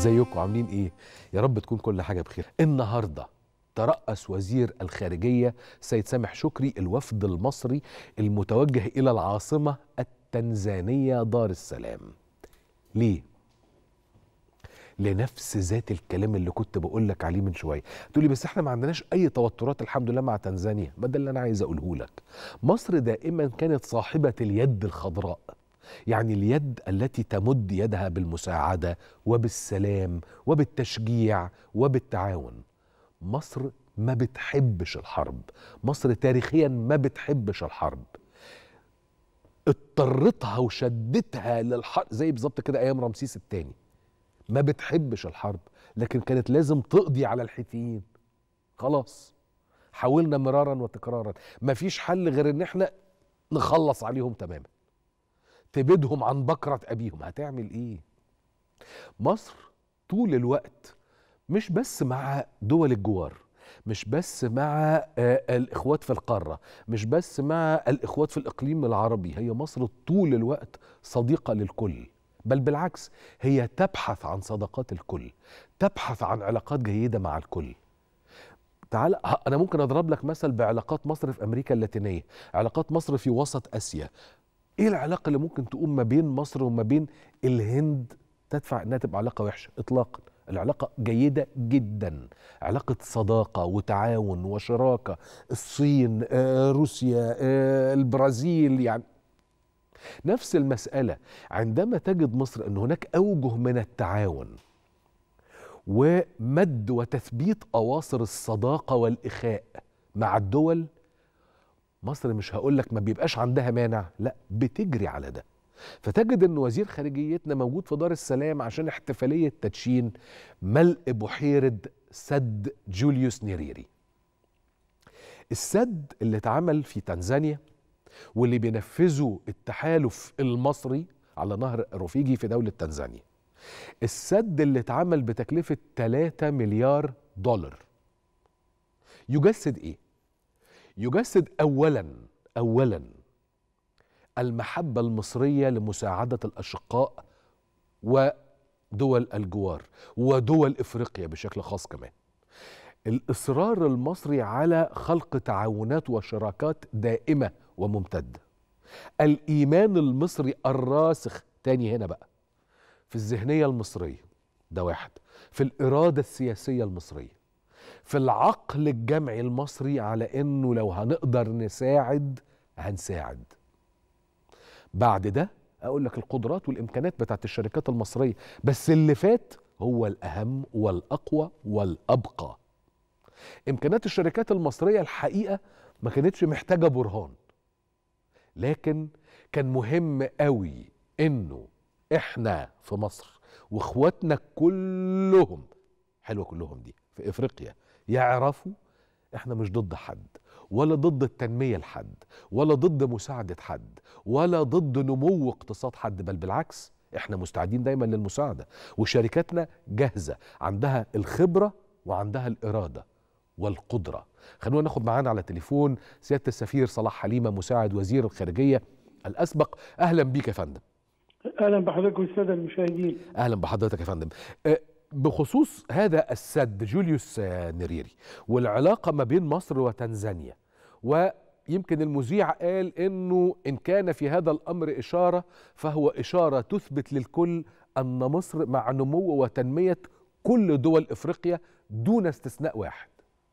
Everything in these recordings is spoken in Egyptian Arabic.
ازيكم عاملين ايه يا رب تكون كل حاجه بخير النهارده ترأس وزير الخارجيه سيد سامح شكري الوفد المصري المتوجه الى العاصمه التنزانيه دار السلام ليه لنفس ذات الكلام اللي كنت بقول لك عليه من شويه تقول لي بس احنا ما عندناش اي توترات الحمد لله مع تنزانيا ما ده اللي انا عايز اقوله لك مصر دائما كانت صاحبه اليد الخضراء يعني اليد التي تمد يدها بالمساعده وبالسلام وبالتشجيع وبالتعاون مصر ما بتحبش الحرب مصر تاريخيا ما بتحبش الحرب اضطرتها وشدتها للحرب زي بالظبط كده ايام رمسيس الثاني ما بتحبش الحرب لكن كانت لازم تقضي على الحيثيين خلاص حاولنا مرارا وتكرارا مفيش حل غير ان احنا نخلص عليهم تماما تبيدهم عن بكرة أبيهم هتعمل إيه؟ مصر طول الوقت مش بس مع دول الجوار مش بس مع آه الإخوات في القارة مش بس مع الإخوات في الإقليم العربي هي مصر طول الوقت صديقة للكل بل بالعكس هي تبحث عن صداقات الكل تبحث عن علاقات جيدة مع الكل تعال أنا ممكن أضرب لك مثل بعلاقات مصر في أمريكا اللاتينية علاقات مصر في وسط آسيا ايه العلاقه اللي ممكن تقوم ما بين مصر وما بين الهند تدفع انها تبقى علاقه وحشه اطلاقا العلاقه جيده جدا علاقه صداقه وتعاون وشراكه الصين آه، روسيا آه، البرازيل يعني نفس المساله عندما تجد مصر ان هناك اوجه من التعاون ومد وتثبيت اواصر الصداقه والاخاء مع الدول مصر مش هقول لك ما بيبقاش عندها مانع لا بتجري على ده فتجد ان وزير خارجيتنا موجود في دار السلام عشان احتفاليه تدشين ملء بحيره سد جوليوس نيريري السد اللي اتعمل في تنزانيا واللي بينفذه التحالف المصري على نهر رفيجي في دولة تنزانيا السد اللي اتعمل بتكلفة 3 مليار دولار يجسد ايه؟ يجسد اولا اولا المحبه المصريه لمساعده الاشقاء ودول الجوار ودول افريقيا بشكل خاص كمان الاصرار المصري على خلق تعاونات وشراكات دائمه وممتده الايمان المصري الراسخ تاني هنا بقى في الذهنيه المصريه ده واحد في الاراده السياسيه المصريه في العقل الجمعي المصري على انه لو هنقدر نساعد هنساعد بعد ده اقول لك القدرات والامكانات بتاعت الشركات المصريه بس اللي فات هو الاهم والاقوى والابقى امكانات الشركات المصريه الحقيقه ما كانتش محتاجه برهان لكن كان مهم قوي انه احنا في مصر واخواتنا كلهم حلوه كلهم دي في افريقيا يعرفوا احنا مش ضد حد ولا ضد التنميه لحد ولا ضد مساعده حد ولا ضد نمو اقتصاد حد بل بالعكس احنا مستعدين دايما للمساعده وشركاتنا جاهزه عندها الخبره وعندها الاراده والقدره خلونا ناخد معانا على تليفون سياده السفير صلاح حليمه مساعد وزير الخارجيه الاسبق اهلا بيك يا فندم اهلا بحضرتك والساده المشاهدين اهلا بحضرتك يا فندم أه بخصوص هذا السد جوليوس نيريري والعلاقه ما بين مصر وتنزانيا ويمكن المذيع قال انه ان كان في هذا الامر اشاره فهو اشاره تثبت للكل ان مصر مع نمو وتنميه كل دول افريقيا دون استثناء واحد.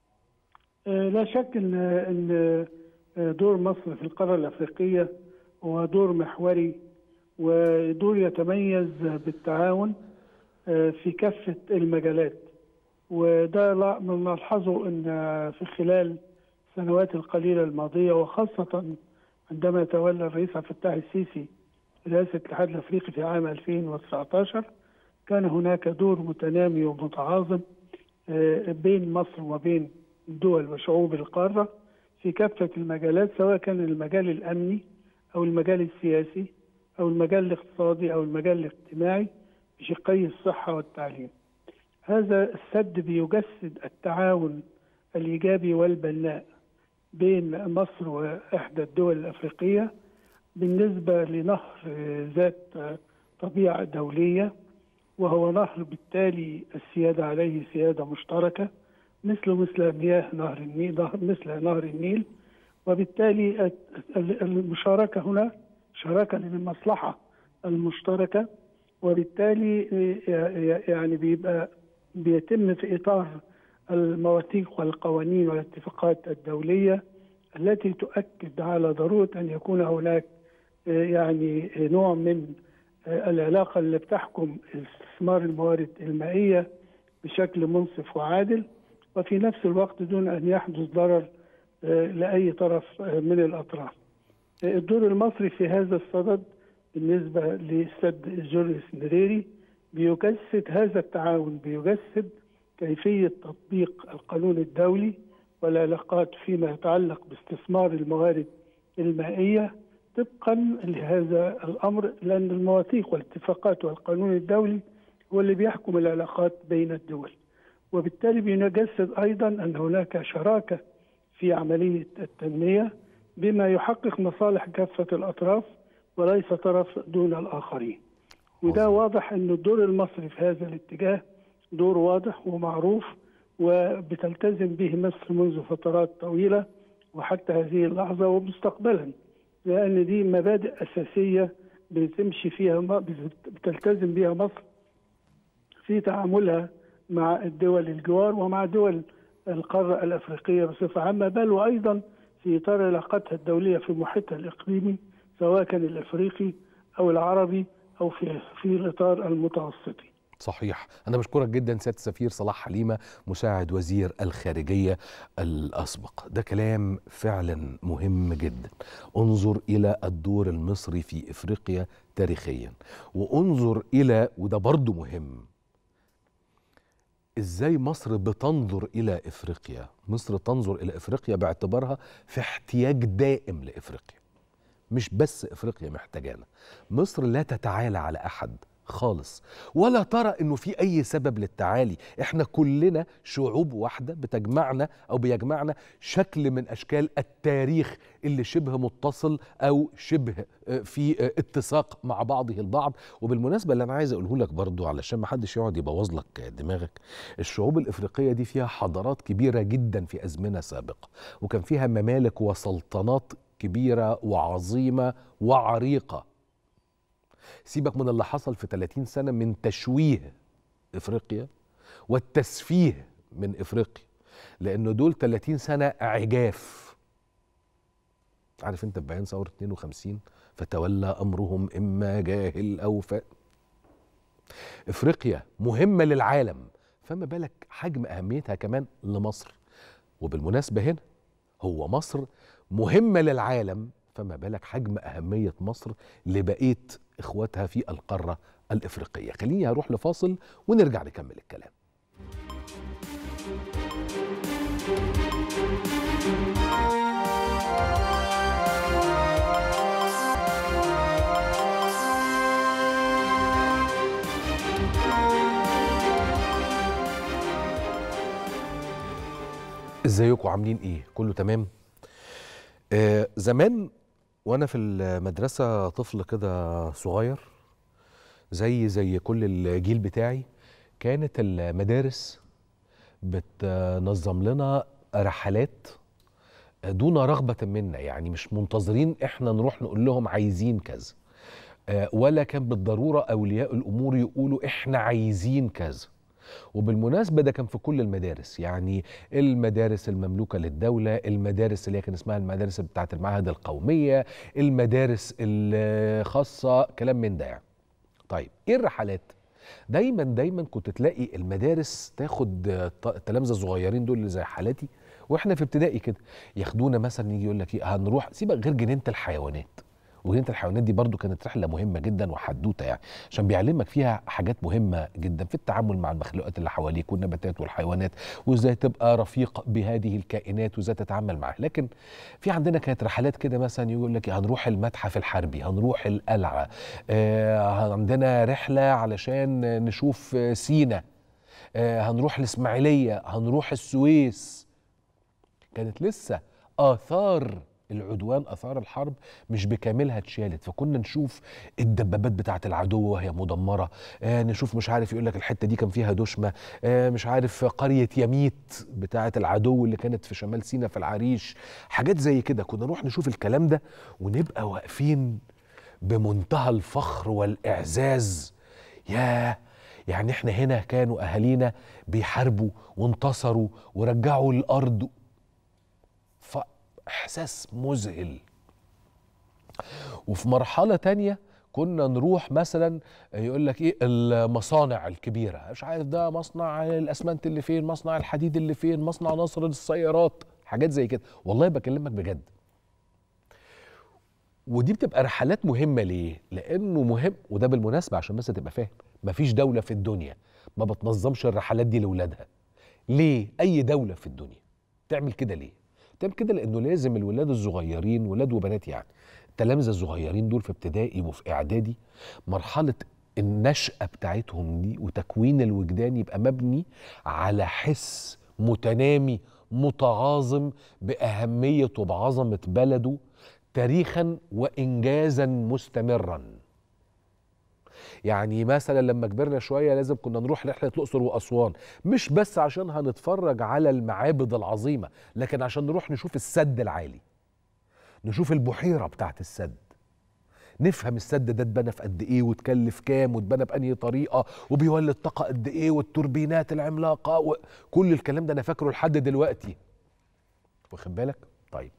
لا شك ان ان دور مصر في القاره الافريقيه هو دور محوري ودور يتميز بالتعاون في كافة المجالات وده نلحظه أن في خلال السنوات القليلة الماضية وخاصة عندما تولى الرئيس عبد الفتاح السيسي رئاسة الاتحاد الأفريقي في عام 2019 كان هناك دور متنامي ومتعاظم بين مصر وبين دول وشعوب القارة في كافة المجالات سواء كان المجال الأمني أو المجال السياسي أو المجال الاقتصادي أو المجال الاجتماعي بشقي الصحة والتعليم هذا السد بيجسد التعاون الإيجابي والبناء بين مصر وإحدى الدول الأفريقية بالنسبة لنهر ذات طبيعة دولية وهو نهر بالتالي السيادة عليه سيادة مشتركة مثل مثل مياه نهر النيل نهر مثل نهر النيل وبالتالي ال- ال- المشاركة هنا شراكة للمصلحة المشتركة وبالتالي ي- يعني بيبقى بيتم في إطار المواثيق والقوانين والاتفاقات الدولية التي تؤكد على ضرورة أن يكون هناك آه، يعني نوع من آه، العلاقة اللي بتحكم استثمار الموارد المائية بشكل منصف وعادل وفي نفس الوقت دون أن يحدث ضرر آه، لأي طرف آه، من الأطراف آه، الدور المصري في هذا الصدد بالنسبة لسد الجورج السندريري بيجسد هذا التعاون بيجسد كيفية تطبيق القانون الدولي والعلاقات فيما يتعلق باستثمار الموارد المائية طبقا لهذا الأمر لأن المواثيق والاتفاقات والقانون الدولي هو اللي بيحكم العلاقات بين الدول وبالتالي بيجسد أيضا أن هناك شراكة في عملية التنمية بما يحقق مصالح كافة الأطراف وليس طرف دون الآخرين وده عظيم. واضح أن الدور المصري في هذا الاتجاه دور واضح ومعروف وبتلتزم به مصر منذ فترات طويلة وحتى هذه اللحظة ومستقبلا لأن دي مبادئ أساسية بتمشي فيها م- بتلتزم بها مصر في تعاملها مع الدول الجوار ومع دول القارة الأفريقية بصفة عامة بل وأيضا في إطار علاقاتها الدولية في محيطها الإقليمي سواء كان الأفريقي أو العربي أو في في الإطار المتوسطي صحيح أنا بشكرك جدا سيادة السفير صلاح حليمة مساعد وزير الخارجية الأسبق ده كلام فعلا مهم جدا انظر إلى الدور المصري في إفريقيا تاريخيا وانظر إلى وده برضو مهم ازاي مصر بتنظر الى افريقيا مصر تنظر الى افريقيا باعتبارها في احتياج دائم لافريقيا مش بس افريقيا محتاجانا مصر لا تتعالى على احد خالص ولا ترى انه في اي سبب للتعالي احنا كلنا شعوب واحده بتجمعنا او بيجمعنا شكل من اشكال التاريخ اللي شبه متصل او شبه آه، في آه، اتساق مع بعضه البعض وبالمناسبه اللي انا عايز اقوله لك برضو علشان ما حدش يقعد يبوظ لك دماغك الشعوب الافريقيه دي فيها حضارات كبيره جدا في ازمنه سابقه وكان فيها ممالك وسلطنات كبيره وعظيمه وعريقه سيبك من اللي حصل في 30 سنة من تشويه إفريقيا والتسفيه من إفريقيا لأنه دول 30 سنة عجاف عارف أنت في بيان ثورة 52 فتولى أمرهم إما جاهل أو ف إفريقيا مهمة للعالم فما بالك حجم أهميتها كمان لمصر وبالمناسبة هنا هو مصر مهمة للعالم فما بالك حجم أهمية مصر لبقية إخواتها في القارة الإفريقية خليني أروح لفاصل ونرجع نكمل الكلام ازيكم عاملين ايه كله تمام آه زمان وانا في المدرسه طفل كده صغير زي زي كل الجيل بتاعي كانت المدارس بتنظم لنا رحلات دون رغبة منا يعني مش منتظرين احنا نروح نقول لهم عايزين كذا آه، ولا كان بالضرورة أولياء الأمور يقولوا احنا عايزين كذا وبالمناسبة ده كان في كل المدارس يعني المدارس المملوكة للدولة المدارس اللي هي كان اسمها المدارس بتاعة المعهد القومية المدارس الخاصة كلام من ده يعني طيب ايه الرحلات دايما دايما كنت تلاقي المدارس تاخد ط- التلامذه الصغيرين دول اللي زي حالاتي واحنا في ابتدائي كده ياخدونا مثلا يجي يقول لك ايه هنروح سيبك غير جنينه الحيوانات وجنينه الحيوانات دي برضو كانت رحله مهمه جدا وحدوته يعني عشان بيعلمك فيها حاجات مهمه جدا في التعامل مع المخلوقات اللي حواليك والنباتات والحيوانات وازاي تبقى رفيق بهذه الكائنات وازاي تتعامل معاها لكن في عندنا كانت رحلات كده مثلا يقول لك هنروح المتحف الحربي هنروح القلعه آه عندنا رحله علشان نشوف آه، سينا آه هنروح الاسماعيليه هنروح السويس كانت لسه آثار العدوان اثار الحرب مش بكاملها اتشالت فكنا نشوف الدبابات بتاعه العدو وهي مدمره آه نشوف مش عارف يقول لك الحته دي كان فيها دشمه آه مش عارف قريه يميت بتاعه العدو اللي كانت في شمال سيناء في العريش حاجات زي كده كنا نروح نشوف الكلام ده ونبقى واقفين بمنتهى الفخر والاعزاز ياه يعني احنا هنا كانوا اهالينا بيحاربوا وانتصروا ورجعوا الارض فاحساس مذهل وفي مرحله تانية كنا نروح مثلا يقول لك ايه المصانع الكبيره مش عارف ده مصنع الاسمنت اللي فين مصنع الحديد اللي فين مصنع نصر السيارات حاجات زي كده والله بكلمك بجد ودي بتبقى رحلات مهمه ليه لانه مهم وده بالمناسبه عشان بس تبقى فاهم مفيش دوله في الدنيا ما بتنظمش الرحلات دي لاولادها ليه اي دوله في الدنيا تعمل كده ليه تعمل كده لانه لازم الولاد الصغيرين ولاد وبنات يعني التلامذه الصغيرين دول في ابتدائي وفي اعدادي مرحله النشأة بتاعتهم دي وتكوين الوجدان يبقى مبني على حس متنامي متعاظم بأهمية وبعظمة بلده تاريخا وإنجازا مستمرا يعني مثلا لما كبرنا شوية لازم كنا نروح رحلة الأقصر وأسوان مش بس عشان هنتفرج على المعابد العظيمة لكن عشان نروح نشوف السد العالي نشوف البحيرة بتاعت السد نفهم السد ده اتبنى في قد ايه واتكلف كام واتبنى بأنهي طريقة وبيولد طاقة قد ايه والتوربينات العملاقة وكل الكلام ده انا فاكره لحد دلوقتي واخد بالك؟ طيب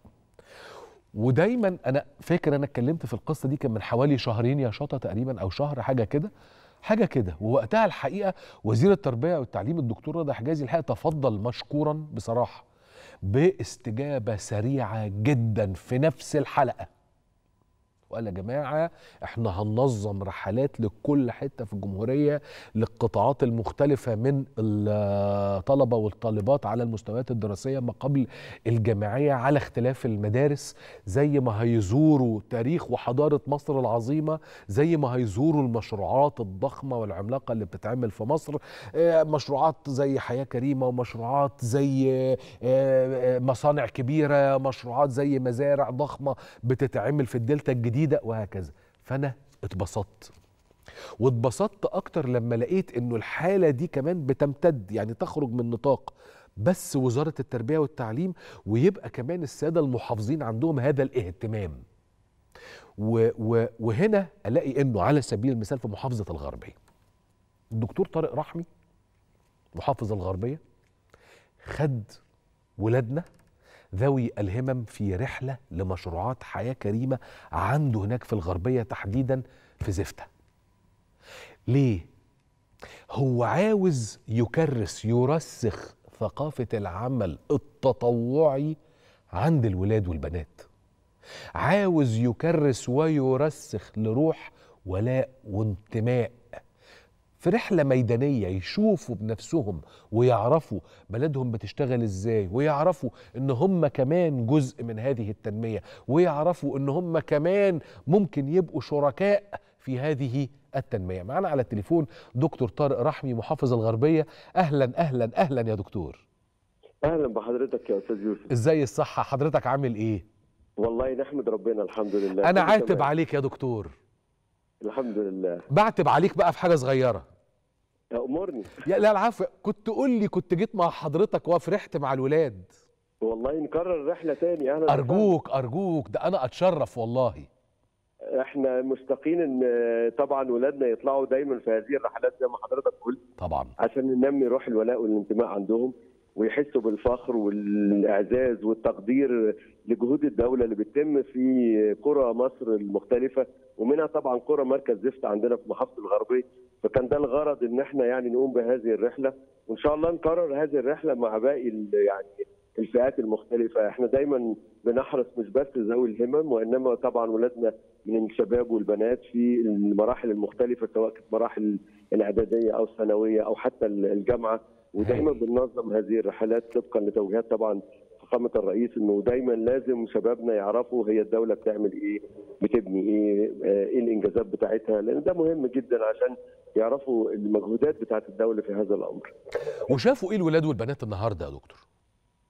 ودايما انا فاكر انا اتكلمت في القصه دي كان من حوالي شهرين يا شطه تقريبا او شهر حاجه كده حاجه كده ووقتها الحقيقه وزير التربيه والتعليم الدكتور رضا حجازي الحقيقه تفضل مشكورا بصراحه باستجابه سريعه جدا في نفس الحلقه وقال يا جماعه احنا هننظم رحلات لكل حته في الجمهوريه للقطاعات المختلفه من الطلبه والطالبات على المستويات الدراسيه ما قبل الجامعيه على اختلاف المدارس زي ما هيزوروا تاريخ وحضاره مصر العظيمه زي ما هيزوروا المشروعات الضخمه والعملاقه اللي بتتعمل في مصر مشروعات زي حياه كريمه ومشروعات زي مصانع كبيره مشروعات زي مزارع ضخمه بتتعمل في الدلتا الجديده جديده وهكذا فانا اتبسطت واتبسطت اكتر لما لقيت انه الحاله دي كمان بتمتد يعني تخرج من نطاق بس وزاره التربيه والتعليم ويبقى كمان الساده المحافظين عندهم هذا الاهتمام و و وهنا الاقي انه على سبيل المثال في محافظه الغربيه الدكتور طارق رحمي محافظ الغربيه خد ولادنا ذوي الهمم في رحلة لمشروعات حياة كريمة عنده هناك في الغربية تحديدا في زفتة ليه؟ هو عاوز يكرس يرسخ ثقافة العمل التطوعي عند الولاد والبنات عاوز يكرس ويرسخ لروح ولاء وانتماء في رحلة ميدانية يشوفوا بنفسهم ويعرفوا بلدهم بتشتغل ازاي ويعرفوا ان هم كمان جزء من هذه التنمية ويعرفوا ان هم كمان ممكن يبقوا شركاء في هذه التنمية معنا على التليفون دكتور طارق رحمي محافظ الغربية أهلا أهلا أهلا يا دكتور أهلا بحضرتك يا أستاذ يوسف ازاي الصحة حضرتك عامل ايه والله نحمد ربنا الحمد لله أنا عاتب عليك يا دكتور الحمد لله بعتب عليك بقى في حاجة صغيرة امرني يا لا العفو كنت قول لي كنت جيت مع حضرتك وفرحت مع الولاد والله نكرر رحله تاني اهلا ارجوك ارجوك ده انا اتشرف والله احنا مشتاقين ان طبعا ولادنا يطلعوا دايما في هذه الرحلات زي ما حضرتك قلت طبعا عشان ننمي روح الولاء والانتماء عندهم ويحسوا بالفخر والاعزاز والتقدير لجهود الدوله اللي بتتم في قرى مصر المختلفه ومنها طبعا قرى مركز زفت عندنا في محافظه الغربيه فكان ده الغرض ان احنا يعني نقوم بهذه الرحله وان شاء الله نكرر هذه الرحله مع باقي يعني الفئات المختلفه احنا دايما بنحرص مش بس ذوي الهمم وانما طبعا ولادنا من الشباب والبنات في المراحل المختلفه سواء كانت مراحل الاعداديه او الثانويه او حتى الجامعه ودايما بننظم هذه الرحلات طبقا لتوجيهات طبعا فخامه الرئيس انه دايما لازم شبابنا يعرفوا هي الدوله بتعمل ايه بتبني ايه ايه الانجازات بتاعتها لان ده مهم جدا عشان يعرفوا المجهودات بتاعت الدوله في هذا الامر وشافوا ايه الولاد والبنات النهارده يا دكتور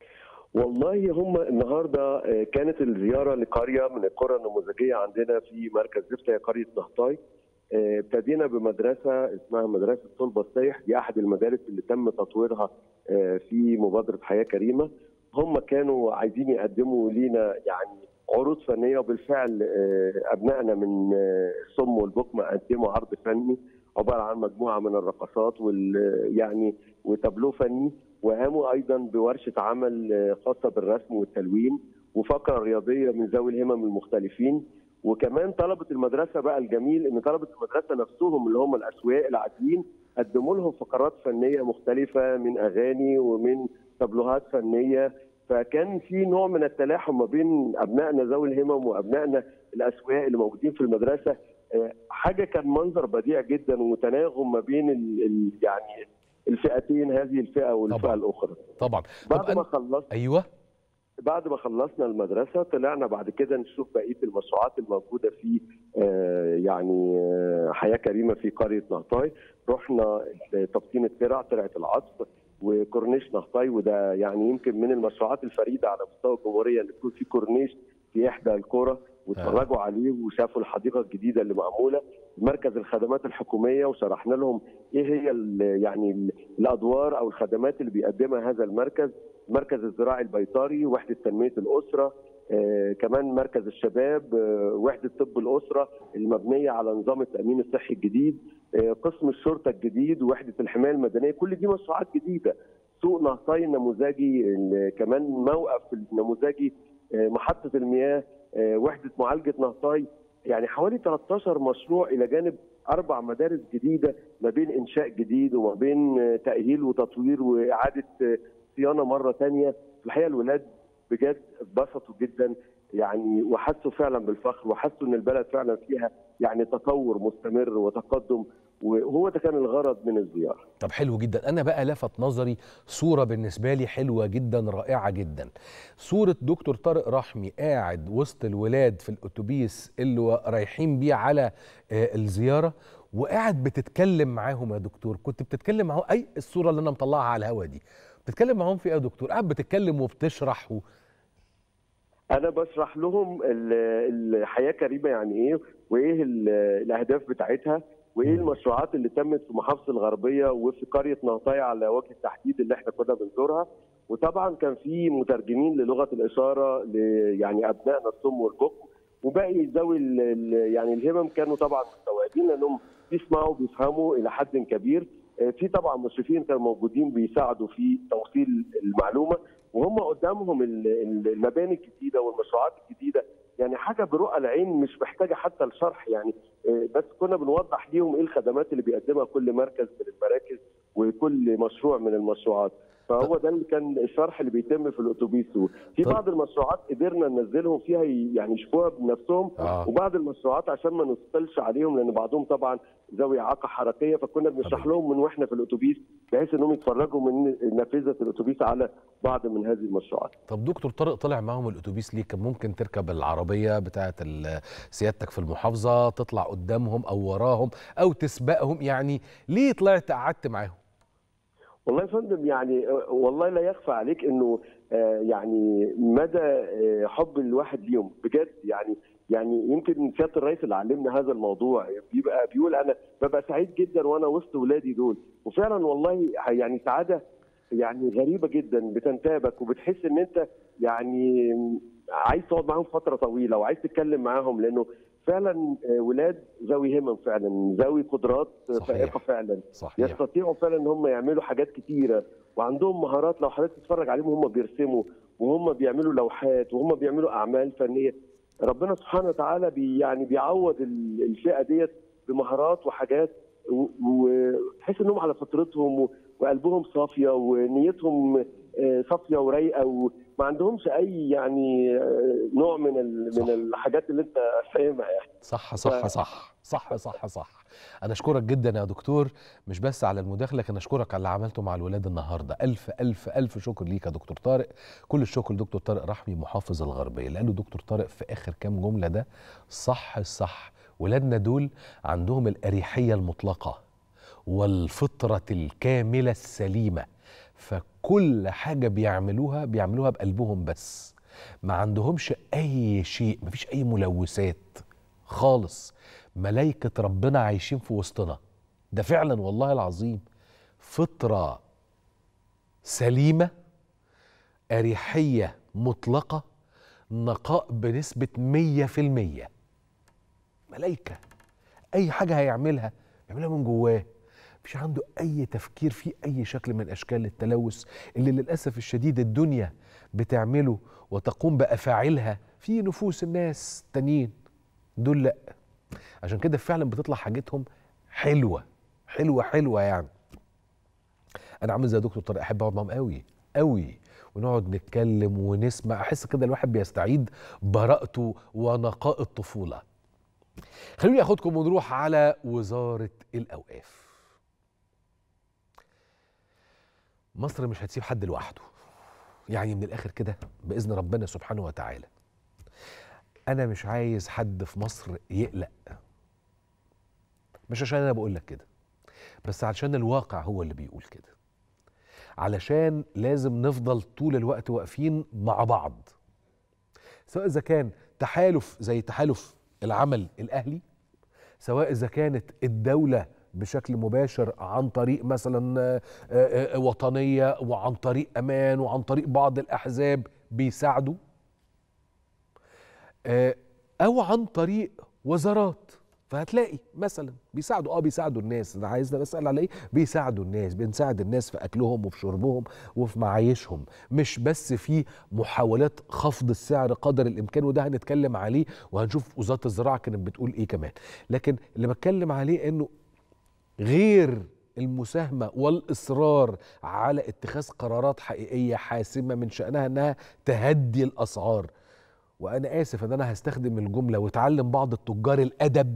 والله هم النهارده آه، كانت الزياره لقريه من القرى النموذجيه عندنا في مركز زفته هي قريه نهطاي آه، ابتدينا بمدرسه اسمها مدرسه طلبه السيح دي احد المدارس اللي تم تطويرها آه، في مبادره حياه كريمه هم كانوا عايزين يقدموا لينا يعني عروض فنيه وبالفعل آه، ابنائنا من آه، الصم والبكم قدموا عرض فني عباره عن مجموعه من الرقصات وال يعني وتابلو فني وقاموا ايضا بورشه عمل آه، خاصه بالرسم والتلوين وفقره رياضيه من ذوي الهمم المختلفين وكمان طلبه المدرسه بقى الجميل ان طلبه المدرسه نفسهم اللي هم الاسواق العاديين قدموا لهم فقرات فنيه مختلفه من اغاني ومن تابلوهات فنيه فكان في نوع من التلاحم ما بين ابنائنا ذوي الهمم وابنائنا الاسواق اللي موجودين في المدرسه آه، حاجه كان منظر بديع جدا وتناغم ما بين ال ال يعني الفئتين هذه الفئه والفئه طبعاً. الاخرى طبعا بعد طب ما أنا- خلصت ايوه بعد ما خلصنا المدرسه طلعنا بعد كده نشوف بقيه المشروعات الموجوده في آه، يعني آه، حياه كريمه في قريه نهطاي رحنا تبطين الترع ترعه العصف وكورنيش نهطاي وده يعني يمكن من المشروعات الفريده على مستوى الجمهوريه ان يكون في كورنيش في احدى القرى واتفرجوا عليه وشافوا الحديقه الجديده اللي معموله مركز الخدمات الحكوميه وشرحنا لهم ايه هي ال- يعني ال- الادوار او الخدمات اللي بيقدمها هذا المركز المركز الزراعي البيطري وحده تنميه الاسره آه كمان مركز الشباب آه وحده طب الاسره المبنيه على نظام التامين الصحي الجديد آه قسم الشرطه الجديد ووحده الحمايه المدنيه كل دي مشروعات جديده سوق نهطاي النموذجي ال- كمان موقف النموذجي آه محطه المياه آه وحده معالجه نهطاي يعني حوالي 13 مشروع الى جانب اربع مدارس جديده ما بين انشاء جديد وما بين آه، تاهيل وتطوير واعاده آه، صيانه مره ثانيه الحقيقه الولاد بجد اتبسطوا جدا يعني وحسوا فعلا بالفخر وحسوا ان البلد فعلا فيها يعني تطور مستمر وتقدم وهو ده كان الغرض من الزياره طب حلو جدا انا بقى لفت نظري صوره بالنسبه لي حلوه جدا رائعه جدا صوره دكتور طارق رحمي قاعد وسط الولاد في الاتوبيس اللي رايحين بيه على آه، الزياره وقاعد بتتكلم معاهم يا دكتور كنت بتتكلم معاهم اي الصوره اللي انا مطلعها على الهوا دي بتتكلم معاهم في ايه يا دكتور قاعد بتتكلم وبتشرح و... انا بشرح لهم ال- الحياه كريمه يعني ايه وايه ال- الاهداف بتاعتها وايه المشروعات اللي تمت في محافظه الغربيه وفي قريه نهطاي على وجه التحديد اللي احنا كنا بنزورها وطبعا كان في مترجمين للغه الاشاره ل يعني ابنائنا الصم والبكم وباقي ذوي ال- ال- يعني الهمم كانوا طبعا مستوعبين لانهم بيسمعوا بيفهموا الى حد كبير آه، في طبعا مشرفين كانوا موجودين بيساعدوا في توصيل المعلومه وهم قدامهم ال- ال- المباني الجديده والمشروعات الجديده يعني حاجه برؤى العين مش محتاجه حتى الشرح يعني آه، بس كنا بنوضح ليهم ايه الخدمات اللي بيقدمها كل مركز من المراكز وكل مشروع من المشروعات فهو ده اللي كان الشرح اللي بيتم في الاتوبيس في طب- بعض المشروعات قدرنا ننزلهم فيها ي- يعني يشوفوها بنفسهم آه. وبعض المشروعات عشان ما نثقلش عليهم لان بعضهم طبعا ذوي اعاقه حركيه فكنا بنشرح حبيبي. لهم من واحنا في الاتوبيس بحيث انهم يتفرجوا من نافذه الاتوبيس على بعض من هذه المشروعات طب دكتور طارق طلع معاهم الاتوبيس ليه كان ممكن تركب العربيه بتاعه ال- سيادتك في المحافظه تطلع قدامهم او وراهم او تسبقهم يعني ليه طلعت قعدت معاهم والله يا فندم يعني آه، والله لا يخفى عليك انه آه، يعني مدى آه، حب الواحد ليهم بجد يعني يعني يمكن سياده الرئيس اللي علمنا هذا الموضوع بيبقى بيقول انا ببقى سعيد جدا وانا وسط ولادي دول وفعلا والله يعني سعاده يعني غريبه جدا بتنتابك وبتحس ان انت يعني عايز تقعد معاهم فتره طويله وعايز تتكلم معاهم لانه فعلا آه، ولاد ذوي همم فعلا ذوي قدرات صحيح. فائقه فعلا صحيح يستطيعوا فعلا ان هم يعملوا حاجات كتيره وعندهم مهارات لو حضرتك تتفرج عليهم هم بيرسموا وهم بيعملوا لوحات وهم بيعملوا اعمال فنيه ربنا سبحانه وتعالى بي يعني بيعوض ال- الفئه ديت بمهارات وحاجات و- وتحس انهم على فطرتهم و- وقلبهم صافيه ونيتهم آه، صافيه ورايقه وما عندهمش اي يعني آه، نوع من ال- صح. من الحاجات اللي انت فاهمها يعني صح صح ف- صح صح صح صح انا اشكرك جدا يا دكتور مش بس على المداخله لكن اشكرك على اللي عملته مع الولاد النهارده الف الف الف شكر ليك يا دكتور طارق كل الشكر لدكتور طارق رحمي محافظ الغربيه اللي قاله دكتور طارق في اخر كام جمله ده صح الصح ولادنا دول عندهم الاريحيه المطلقه والفطره الكامله السليمه فكل حاجة بيعملوها بيعملوها بقلبهم بس ما عندهمش أي شيء مفيش أي ملوثات خالص ملايكة ربنا عايشين في وسطنا ده فعلا والله العظيم فطرة سليمة أريحية مطلقة نقاء بنسبة مية في المية ملايكة أي حاجة هيعملها يعملها من جواه مش عنده أي تفكير في أي شكل من أشكال التلوث اللي للأسف الشديد الدنيا بتعمله وتقوم بأفاعيلها في نفوس الناس تانيين دول لأ عشان كده فعلا بتطلع حاجتهم حلوة حلوة حلوة يعني أنا عامل زي دكتور طارق أحب أقعد معاهم قوي قوي ونقعد نتكلم ونسمع أحس كده الواحد بيستعيد براءته ونقاء الطفولة خلوني أخدكم ونروح على وزارة الأوقاف مصر مش هتسيب حد لوحده يعني من الاخر كده باذن ربنا سبحانه وتعالى انا مش عايز حد في مصر يقلق مش عشان انا بقول لك كده بس علشان الواقع هو اللي بيقول كده علشان لازم نفضل طول الوقت واقفين مع بعض سواء اذا كان تحالف زي تحالف العمل الاهلي سواء اذا كانت الدوله بشكل مباشر عن طريق مثلا وطنيه وعن طريق امان وعن طريق بعض الاحزاب بيساعدوا او عن طريق وزارات فهتلاقي مثلا بيساعدوا اه بيساعدوا الناس انا عايز بسال على ايه بيساعدوا الناس بنساعد الناس في اكلهم وفي شربهم وفي معايشهم مش بس في محاولات خفض السعر قدر الامكان وده هنتكلم عليه وهنشوف وزاره الزراعه كانت بتقول ايه كمان لكن اللي بتكلم عليه انه غير المساهمه والاصرار على اتخاذ قرارات حقيقيه حاسمه من شانها انها تهدي الاسعار وانا اسف ان انا هستخدم الجمله وتعلم بعض التجار الادب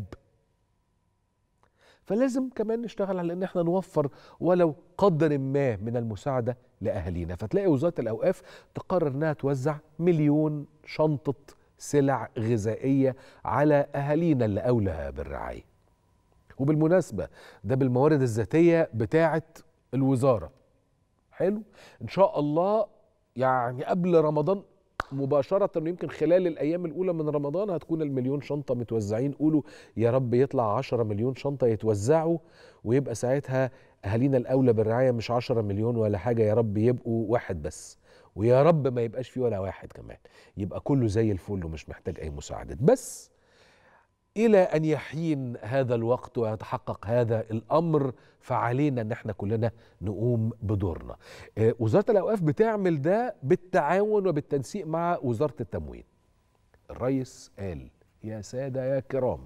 فلازم كمان نشتغل على ان احنا نوفر ولو قدر ما من المساعده لاهالينا فتلاقي وزاره الاوقاف تقرر انها توزع مليون شنطه سلع غذائيه على اهالينا اللي اولى بالرعايه وبالمناسبة ده بالموارد الذاتية بتاعة الوزارة حلو إن شاء الله يعني قبل رمضان مباشرة يمكن خلال الأيام الأولى من رمضان هتكون المليون شنطة متوزعين قولوا يا رب يطلع عشرة مليون شنطة يتوزعوا ويبقى ساعتها أهالينا الأولى بالرعاية مش عشرة مليون ولا حاجة يا رب يبقوا واحد بس ويا رب ما يبقاش فيه ولا واحد كمان يبقى كله زي الفل ومش محتاج أي مساعدة بس الى ان يحين هذا الوقت ويتحقق هذا الامر فعلينا ان احنا كلنا نقوم بدورنا. وزاره الاوقاف بتعمل ده بالتعاون وبالتنسيق مع وزاره التموين. الرئيس قال يا ساده يا كرام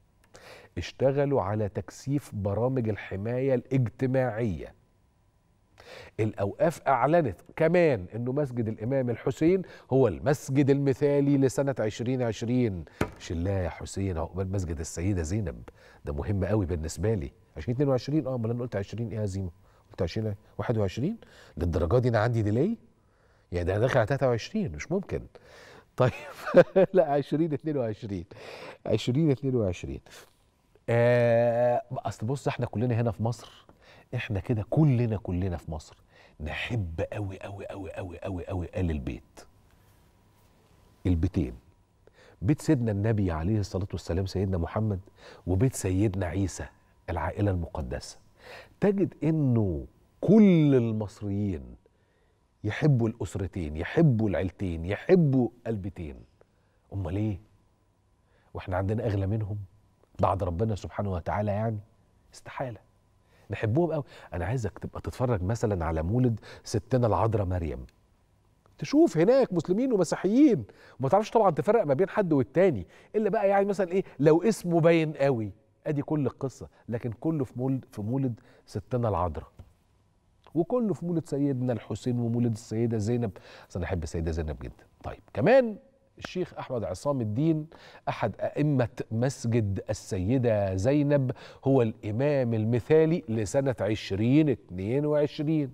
اشتغلوا على تكثيف برامج الحمايه الاجتماعيه. الأوقاف أعلنت كمان أنه مسجد الإمام الحسين هو المسجد المثالي لسنة 2020 شلاه يا حسين عقبال مسجد السيدة زينب ده مهم قوي بالنسبة لي 2022 اه امال انا قلت 20 ايه يا زيمو قلت 20 21 للدرجة دي أنا عندي ديلي يعني ده أنا داخل على 23 مش ممكن طيب لا 2022 2022 آه اصل بص احنا كلنا هنا في مصر احنا كده كلنا كلنا في مصر نحب قوي قوي قوي قوي قوي قوي آل البيت البيتين بيت سيدنا النبي عليه الصلاة والسلام سيدنا محمد وبيت سيدنا عيسى العائلة المقدسة تجد انه كل المصريين يحبوا الأسرتين يحبوا العيلتين يحبوا البيتين أمال ليه واحنا عندنا أغلى منهم بعد ربنا سبحانه وتعالى يعني استحالة نحبهم قوي انا عايزك تبقى تتفرج مثلا على مولد ستنا العذراء مريم تشوف هناك مسلمين ومسيحيين وما تعرفش طبعا تفرق ما بين حد والتاني الا بقى يعني مثلا ايه لو اسمه باين قوي ادي كل القصه لكن كله في مولد في مولد ستنا العذراء وكله في مولد سيدنا الحسين ومولد السيده زينب اصل انا احب السيده زينب جدا طيب كمان الشيخ احمد عصام الدين احد ائمه مسجد السيده زينب هو الامام المثالي لسنه 2022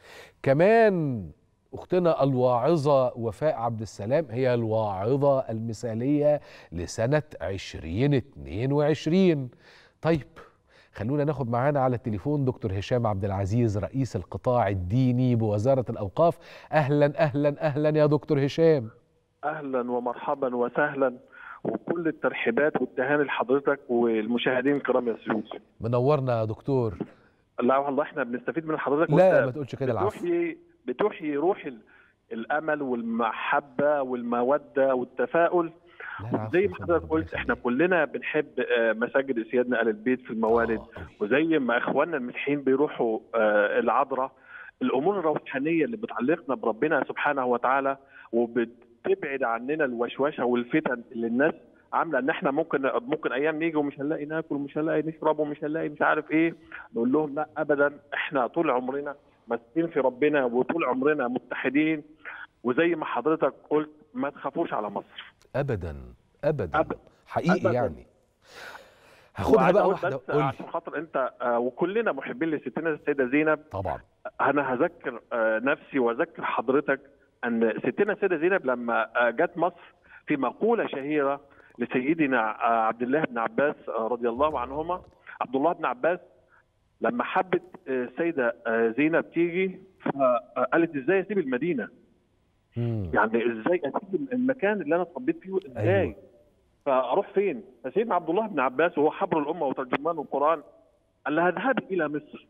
كمان اختنا الواعظه وفاء عبد السلام هي الواعظه المثاليه لسنه 2022 طيب خلونا ناخد معانا على التليفون دكتور هشام عبد العزيز رئيس القطاع الديني بوزاره الاوقاف اهلا اهلا اهلا يا دكتور هشام اهلا ومرحبا وسهلا وكل الترحيبات والتهاني لحضرتك والمشاهدين الكرام يا سيوس منورنا يا دكتور لا والله احنا بنستفيد من حضرتك لا ما تقولش كده العفو بتوحي بتوحي روح ال- الامل والمحبه والموده والتفاؤل لا العفو زي يا ما فندم، حضرتك ربنا قلت احنا يخليك. كلنا بنحب آه، مساجد سيادنا ال البيت في الموالد آه، أوي. وزي ما اخواننا المسيحيين بيروحوا آه، العذراء الامور الروحانيه اللي بتعلقنا بربنا سبحانه وتعالى وبتبعد عننا الوشوشه والفتن اللي الناس عامله ان احنا ممكن ممكن ايام نيجي ومش هنلاقي ناكل ومش هنلاقي نشرب ومش هنلاقي مش عارف ايه نقول لهم لا ابدا احنا طول عمرنا ماسكين في ربنا وطول عمرنا متحدين وزي ما حضرتك قلت ما تخافوش على مصر ابدا ابدا أبداً. حقيقي أبداً. يعني هاخدها وعايز بقى أقول واحده بس قول لي. عشان خاطر انت آه، وكلنا محبين لستنا السيده زينب طبعا انا هذكر آه، نفسي واذكر حضرتك ان ستنا السيده زينب لما آه، جت مصر في مقوله شهيره لسيدنا آه، عبد الله بن عباس آه، رضي الله عنهما عبد الله بن عباس لما حبت آه، السيده آه، زينب تيجي فقالت ازاي اسيب المدينه؟ مم. يعني ازاي اسيب المكان اللي انا اتربيت فيه ازاي؟ أيوة. فاروح فين؟ فسيدنا عبد الله بن عباس وهو حبر الامه وترجمان القران قال لها اذهبي الى مصر.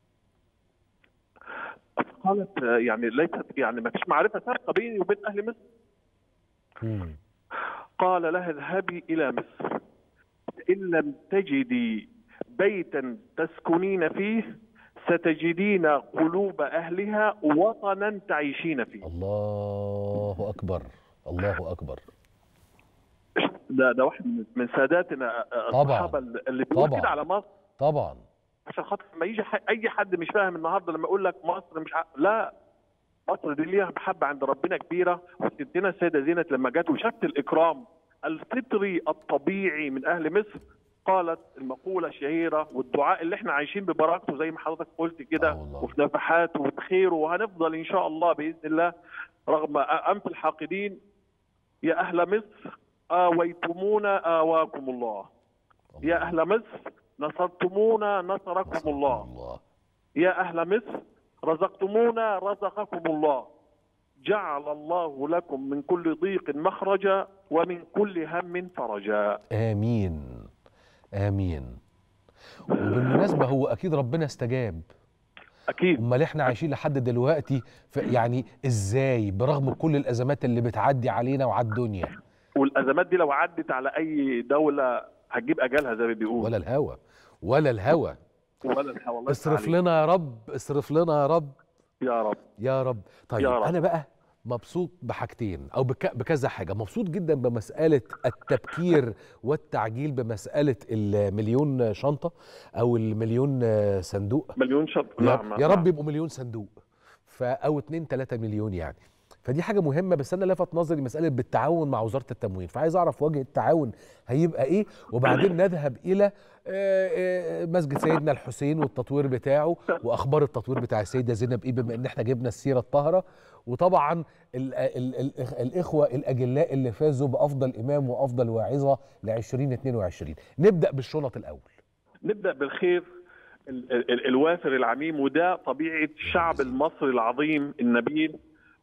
قالت آه، يعني ليست يعني ما فيش معرفه سابقه بيني وبين اهل مصر. مم. قال لها اذهبي الى مصر ان لم تجدي بيتا تسكنين فيه ستجدين قلوب اهلها وطنا تعيشين فيه. الله اكبر الله اكبر ده ده واحد من- من ساداتنا آه، طبعاً. الصحابه اللي بيقول طبعاً. كده على مصر طبعا عشان خاطر لما يجي ح- اي حد مش فاهم النهارده لما يقول لك مصر مش ع... لا مصر دي ليها محبه عند ربنا كبيره وستنا السيده زينب لما جت وشافت الاكرام الفطري الطبيعي من اهل مصر قالت المقوله الشهيره والدعاء اللي احنا عايشين ببركته زي ما حضرتك قلت كده آه والله. وفي نفحاته وبخيره وهنفضل ان شاء الله باذن الله رغم انف الحاقدين يا اهل مصر اويتمونا اواكم الله يا أهل مصر نصرتمونا نصركم الله الله يا أهل مصر رزقتمونا رزقكم الله جعل الله لكم من كل ضيق مخرجا ومن كل هم فرجا امين امين وبالمناسبه هو اكيد ربنا استجاب أكيد امال احنا عايشين لحد دلوقتي ف- يعني ازاي برغم كل الازمات اللي بتعدي علينا وعلى الدنيا والأزمات دي لو عدت على أي دولة هتجيب أجلها زي ما بيقول ولا الهوى ولا الهوى ولا الهوى الله اصرف يفتح عليك. لنا يا رب اصرف لنا يا رب يا رب يا رب طيب يا رب. انا بقى مبسوط بحاجتين او بك بكذا حاجه مبسوط جدا بمساله التبكير والتعجيل بمساله المليون شنطه او المليون صندوق مليون شط يا, نعم يا نعم. رب يبقوا مليون صندوق ف او 2 3 مليون يعني فدي حاجه مهمه بس انا لفت نظري مساله بالتعاون مع وزاره التموين فعايز اعرف وجه التعاون هيبقى ايه وبعدين نذهب الى آه، آه، مسجد سيدنا الحسين والتطوير بتاعه واخبار التطوير بتاع السيده زينب ايه بما ان احنا جبنا السيره الطاهره وطبعا ال ال ال الاخوه الاجلاء اللي فازوا بافضل امام وافضل واعظه ل 2022 نبدا بالشنط الاول نبدا بالخير ال- ال- الوافر العميم وده طبيعه الشعب المصري العظيم النبيل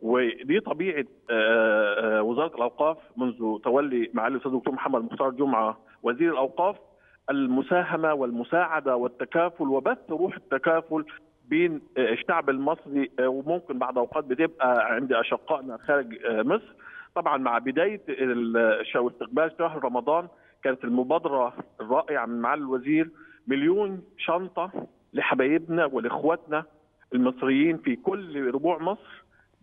ودي طبيعه آه، آه، وزاره الاوقاف منذ تولي معالي الاستاذ الدكتور محمد مختار جمعه وزير الاوقاف المساهمه والمساعده والتكافل وبث روح التكافل بين آه، الشعب المصري آه، وممكن بعد اوقات بتبقى عند اشقائنا خارج آه، مصر طبعا مع بدايه ال- شو استقبال شهر رمضان كانت المبادره الرائعه من معالي الوزير مليون شنطه لحبايبنا ولاخواتنا المصريين في كل ربوع مصر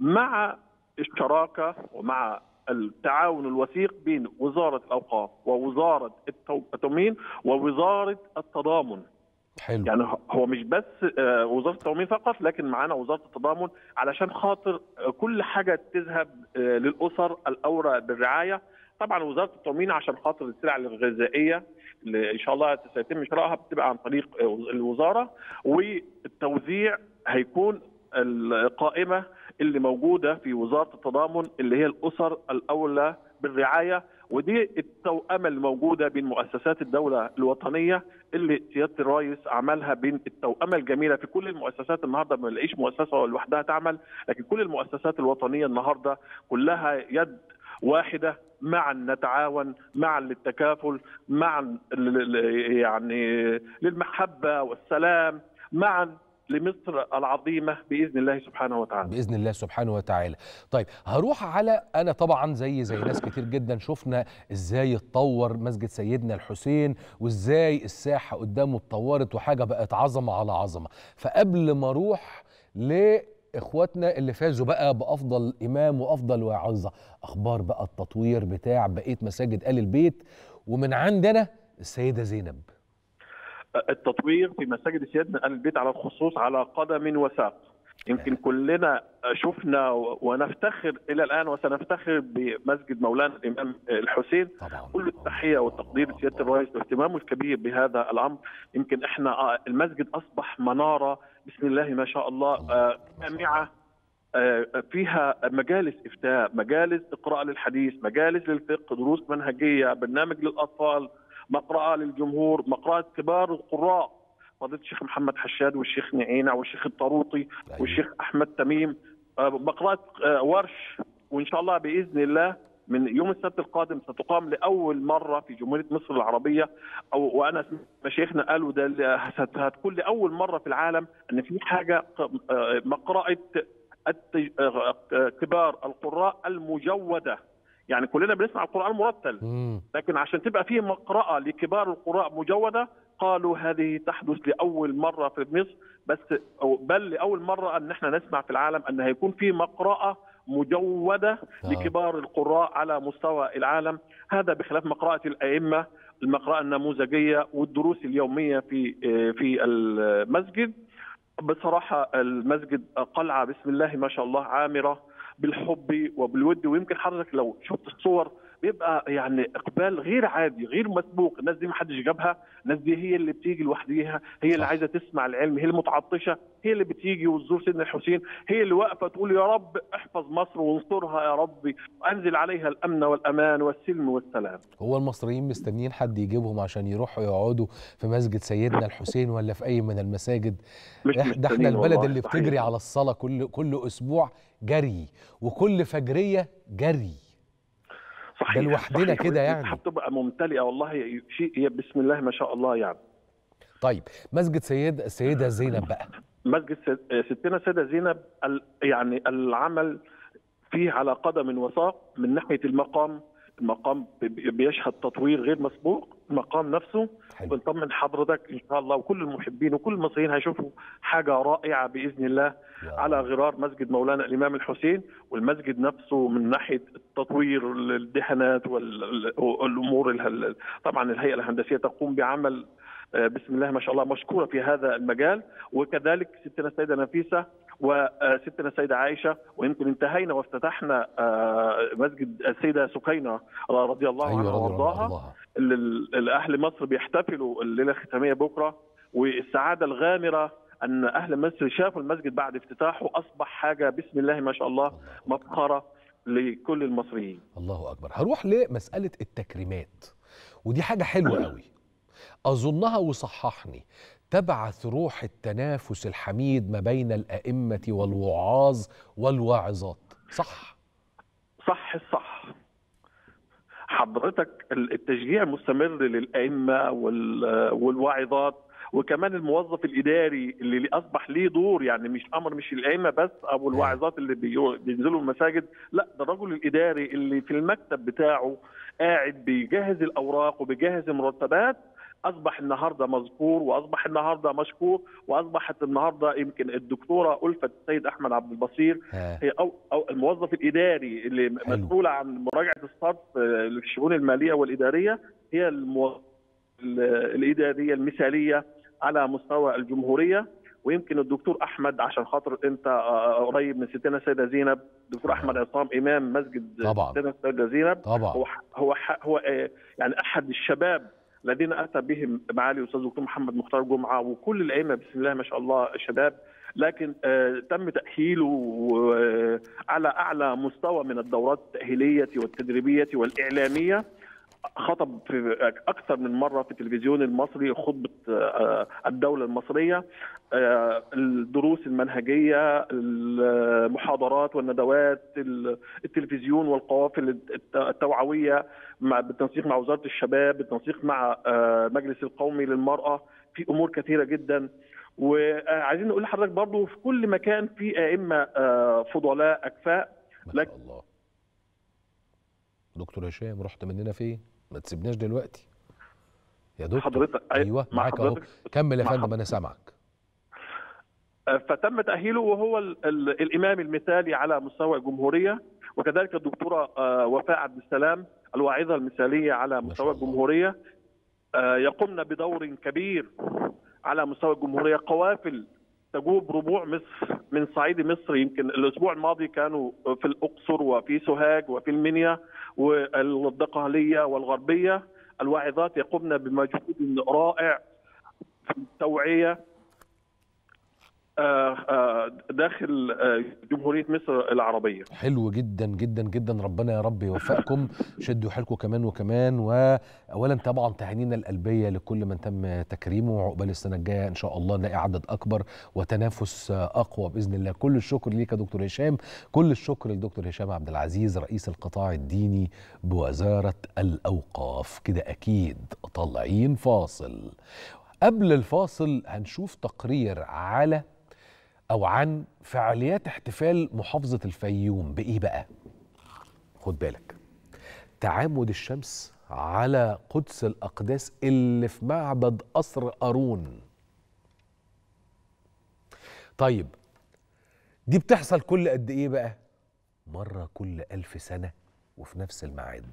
مع الشراكه ومع التعاون الوثيق بين وزاره الاوقاف ووزاره التو- التموين ووزاره التضامن حلو يعني هو مش بس آه، وزاره التموين فقط لكن معانا وزاره التضامن علشان خاطر آه، كل حاجه تذهب آه، للاسر الاورى بالرعايه طبعا وزاره التموين عشان خاطر السلع الغذائيه اللي ان شاء الله سيتم شرائها بتبقى عن طريق آه، الوزاره والتوزيع هيكون القائمه اللي موجوده في وزاره التضامن اللي هي الاسر الاولى بالرعايه ودي التوأمه الموجوده بين مؤسسات الدوله الوطنيه اللي سياده الرئيس عملها بين التوأمه الجميله في كل المؤسسات النهارده ما نلاقيش مؤسسه لوحدها تعمل لكن كل المؤسسات الوطنيه النهارده كلها يد واحده معا نتعاون معا للتكافل معا يعني للمحبه والسلام معا لمصر العظيمه باذن الله سبحانه وتعالى. باذن الله سبحانه وتعالى. طيب هروح على انا طبعا زي زي ناس كتير جدا شفنا ازاي اتطور مسجد سيدنا الحسين وازاي الساحه قدامه اتطورت وحاجه بقت عظمه على عظمه. فقبل ما اروح ل اخواتنا اللي فازوا بقى بافضل امام وافضل واعظه اخبار بقى التطوير بتاع بقيه مساجد ال البيت ومن عندنا السيده زينب التطوير في مساجد سيادنا ال البيت على الخصوص على قدم وساق يمكن كلنا شفنا ونفتخر الى الان وسنفتخر بمسجد مولانا الامام الحسين طبعا كل التحيه والتقدير لسياده الرئيس واهتمامه الكبير بهذا الامر يمكن احنا المسجد اصبح مناره بسم الله ما شاء الله جامعه فيها مجالس افتاء مجالس اقراء للحديث مجالس للفقه دروس منهجيه برنامج للاطفال مقرأة للجمهور مقرأة كبار القراء فضيلة الشيخ محمد حشاد والشيخ نعينة والشيخ الطروطي والشيخ أحمد تميم مقرأة ورش وإن شاء الله بإذن الله من يوم السبت القادم ستقام لأول مرة في جمهورية مصر العربية أو وأنا مشايخنا قالوا ده هتكون لأول مرة في العالم أن في حاجة مقرأة كبار القراء المجودة يعني كلنا بنسمع القرآن مرتل لكن عشان تبقى فيه مقرأة لكبار القراء مجودة قالوا هذه تحدث لأول مرة في مصر بس بل لأول مرة أن احنا نسمع في العالم أن هيكون في مقرأة مجودة آه. لكبار القراء على مستوى العالم هذا بخلاف مقرأة الأئمة المقرأة النموذجية والدروس اليومية في في المسجد بصراحة المسجد قلعة بسم الله ما شاء الله عامرة بالحب وبالود ويمكن حضرتك لو شفت الصور بيبقى يعني اقبال غير عادي غير مسبوق الناس دي ما حدش جابها الناس دي هي اللي بتيجي لوحديها هي اللي صح. عايزه تسمع العلم هي المتعطشه هي اللي بتيجي وتزور سيدنا الحسين هي اللي واقفه تقول يا رب احفظ مصر وانصرها يا رب وانزل عليها الامن والامان والسلم والسلام هو المصريين مستنيين حد يجيبهم عشان يروحوا يقعدوا في مسجد سيدنا الحسين ولا في اي من المساجد مش إح- ده احنا مستنيين البلد والله، اللي صحيح. بتجري على الصلاة كل كل اسبوع جري وكل فجرية جري صحيح ده لوحدنا صحيح. كده يعني. هتبقى ممتلئه والله شيء هي بسم الله ما شاء الله يعني طيب مسجد سيد السيدة زينب بقى مسجد ست- ستنا سيدة زينب ال- يعني العمل فيه على قدم وساق من ناحية المقام المقام بي- بيشهد تطوير غير مسبوق المقام نفسه حلو بنطمن حضرتك ان شاء الله وكل المحبين وكل المصريين هيشوفوا حاجه رائعه باذن الله يا على غرار مسجد مولانا الامام الحسين والمسجد نفسه من ناحيه التطوير الدهانات وال- والامور ال- طبعا الهيئه الهندسيه تقوم بعمل آه، بسم الله ما شاء الله مشكوره في هذا المجال وكذلك ستنا السيده نفيسه وستنا السيده عائشه ويمكن انتهينا وافتتحنا آه، مسجد السيده سكينه رضي الله عنها ايوه رضي الله وارضاها الله اللي ال- اللي اهل مصر بيحتفلوا الليله الختاميه بكره والسعاده الغامره ان اهل مصر شافوا المسجد بعد افتتاحه اصبح حاجه بسم الله ما شاء الله مفخره لكل المصريين. الله اكبر هروح لمساله التكريمات ودي حاجه حلوه قوي اظنها وصححني تبعث روح التنافس الحميد ما بين الائمه والوعاظ والواعظات صح صح الصح. حضرتك التشجيع المستمر للائمه وال- والواعظات وكمان الموظف الاداري اللي اصبح ليه دور يعني مش امر مش الائمه بس او الواعظات اللي بيو- بينزلوا المساجد لا ده الرجل الاداري اللي في المكتب بتاعه قاعد بيجهز الاوراق وبيجهز المرتبات اصبح النهارده مذكور واصبح النهارده مشكور واصبحت النهارده يمكن الدكتوره الفت السيد احمد عبد البصير ها هي او او الموظف الاداري اللي حلو. مسؤول عن مراجعه الصرف آه، للشؤون الماليه والاداريه هي المو... ال- الاداريه المثاليه على مستوى الجمهوريه ويمكن الدكتور احمد عشان خاطر انت آه، قريب من ستنا السيده زينب دكتور طبعا. احمد عصام امام مسجد طبعا. ستنا السيده زينب طبعا هو هو هو آه، يعني احد الشباب الذين اتى بهم معالي الاستاذ الدكتور محمد مختار جمعه وكل الائمه بسم الله ما شاء الله شباب لكن آه، تم تاهيله آه، على اعلى مستوى من الدورات التاهيليه والتدريبيه والاعلاميه خطب في اكثر من مره في التلفزيون المصري خطبه آه، الدوله المصريه آه، الدروس المنهجيه المحاضرات والندوات ال- التلفزيون والقوافل الت- التوعويه مع بالتنسيق مع وزاره الشباب بالتنسيق مع آه، مجلس القومي للمراه في امور كثيره جدا وعايزين نقول لحضرتك برضو في كل مكان في ائمه آه، فضلاء اكفاء ما لك- شاء الله دكتور هشام رحت مننا فين ما تسيبناش دلوقتي يا دكتور حضرتك أي- ايوه مع معاك اهو حضرتك كمل يا مع فندم حضرتك. انا سامعك فتم تأهيله وهو ال ال الإمام المثالي على مستوى الجمهورية وكذلك الدكتورة آه، وفاء عبد السلام الواعظة المثالية على ما مستوى شاء الله. الجمهورية آه، يقمن بدور كبير على مستوى الجمهورية قوافل تجوب ربوع مصر من صعيد مصر يمكن الأسبوع الماضي كانوا في الأقصر وفي سوهاج وفي المنيا والدقهلية والغربية الواعظات يقمن بمجهود رائع في التوعية آه، آه، داخل آه، جمهورية مصر العربية حلو جدا جدا جدا ربنا يا رب يوفقكم شدوا حيلكم كمان وكمان واولا طبعا تهانينا القلبيه لكل من تم تكريمه وعقبال السنه الجايه ان شاء الله نلاقي عدد اكبر وتنافس اقوى باذن الله كل الشكر ليك يا دكتور هشام كل الشكر للدكتور هشام عبد العزيز رئيس القطاع الديني بوزاره الاوقاف كده اكيد طالعين فاصل قبل الفاصل هنشوف تقرير على او عن فعاليات احتفال محافظه الفيوم بايه بقى خد بالك تعامد الشمس على قدس الاقداس اللي في معبد قصر قارون طيب دي بتحصل كل قد ايه بقى مره كل ألف سنه وفي نفس الميعاد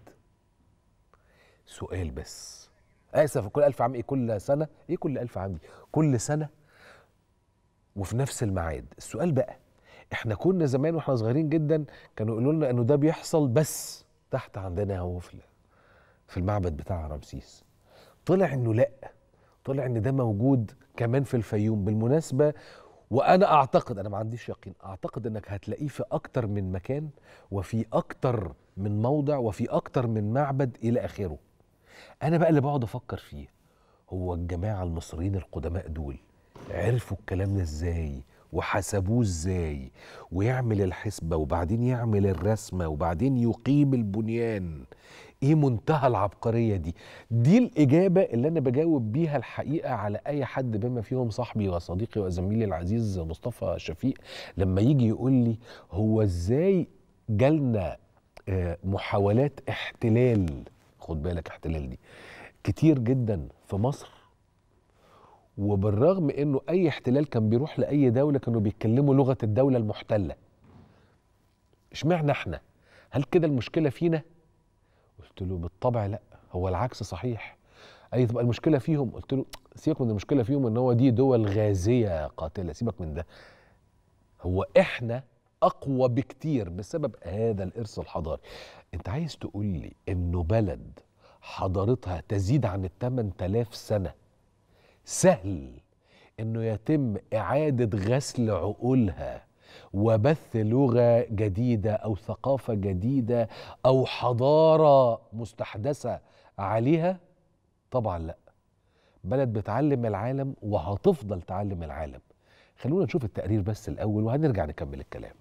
سؤال بس اسف كل ألف عام ايه كل سنه ايه كل ألف عام دي كل سنه وفي نفس الميعاد السؤال بقى احنا كنا زمان واحنا صغيرين جدا كانوا يقولوا لنا انه ده بيحصل بس تحت عندنا هو في في المعبد بتاع رمسيس طلع انه لا طلع ان ده موجود كمان في الفيوم بالمناسبه وانا اعتقد انا ما عنديش يقين اعتقد انك هتلاقيه في اكتر من مكان وفي اكتر من موضع وفي اكتر من معبد الى اخره انا بقى اللي بقعد افكر فيه هو الجماعه المصريين القدماء دول عرفوا الكلام ده ازاي وحسبوه ازاي ويعمل الحسبه وبعدين يعمل الرسمه وبعدين يقيم البنيان ايه منتهى العبقريه دي دي الاجابه اللي انا بجاوب بيها الحقيقه على اي حد بما فيهم صاحبي وصديقي وزميلي العزيز مصطفى شفيق لما يجي يقول لي هو ازاي جالنا آه، محاولات احتلال خد بالك احتلال دي كتير جدا في مصر وبالرغم انه اي احتلال كان بيروح لاي دوله كانوا بيتكلموا لغه الدوله المحتله اشمعنى احنا هل كده المشكله فينا قلت له بالطبع لا هو العكس صحيح اي تبقى المشكله فيهم قلت له سيبك من المشكله فيهم ان هو دي دول غازيه قاتله سيبك من ده هو احنا اقوى بكتير بسبب هذا الارث الحضاري انت عايز تقول لي انه بلد حضارتها تزيد عن ال 8000 سنه سهل انه يتم اعاده غسل عقولها وبث لغه جديده او ثقافه جديده او حضاره مستحدثه عليها طبعا لا بلد بتعلم العالم وهتفضل تعلم العالم خلونا نشوف التقرير بس الاول وهنرجع نكمل الكلام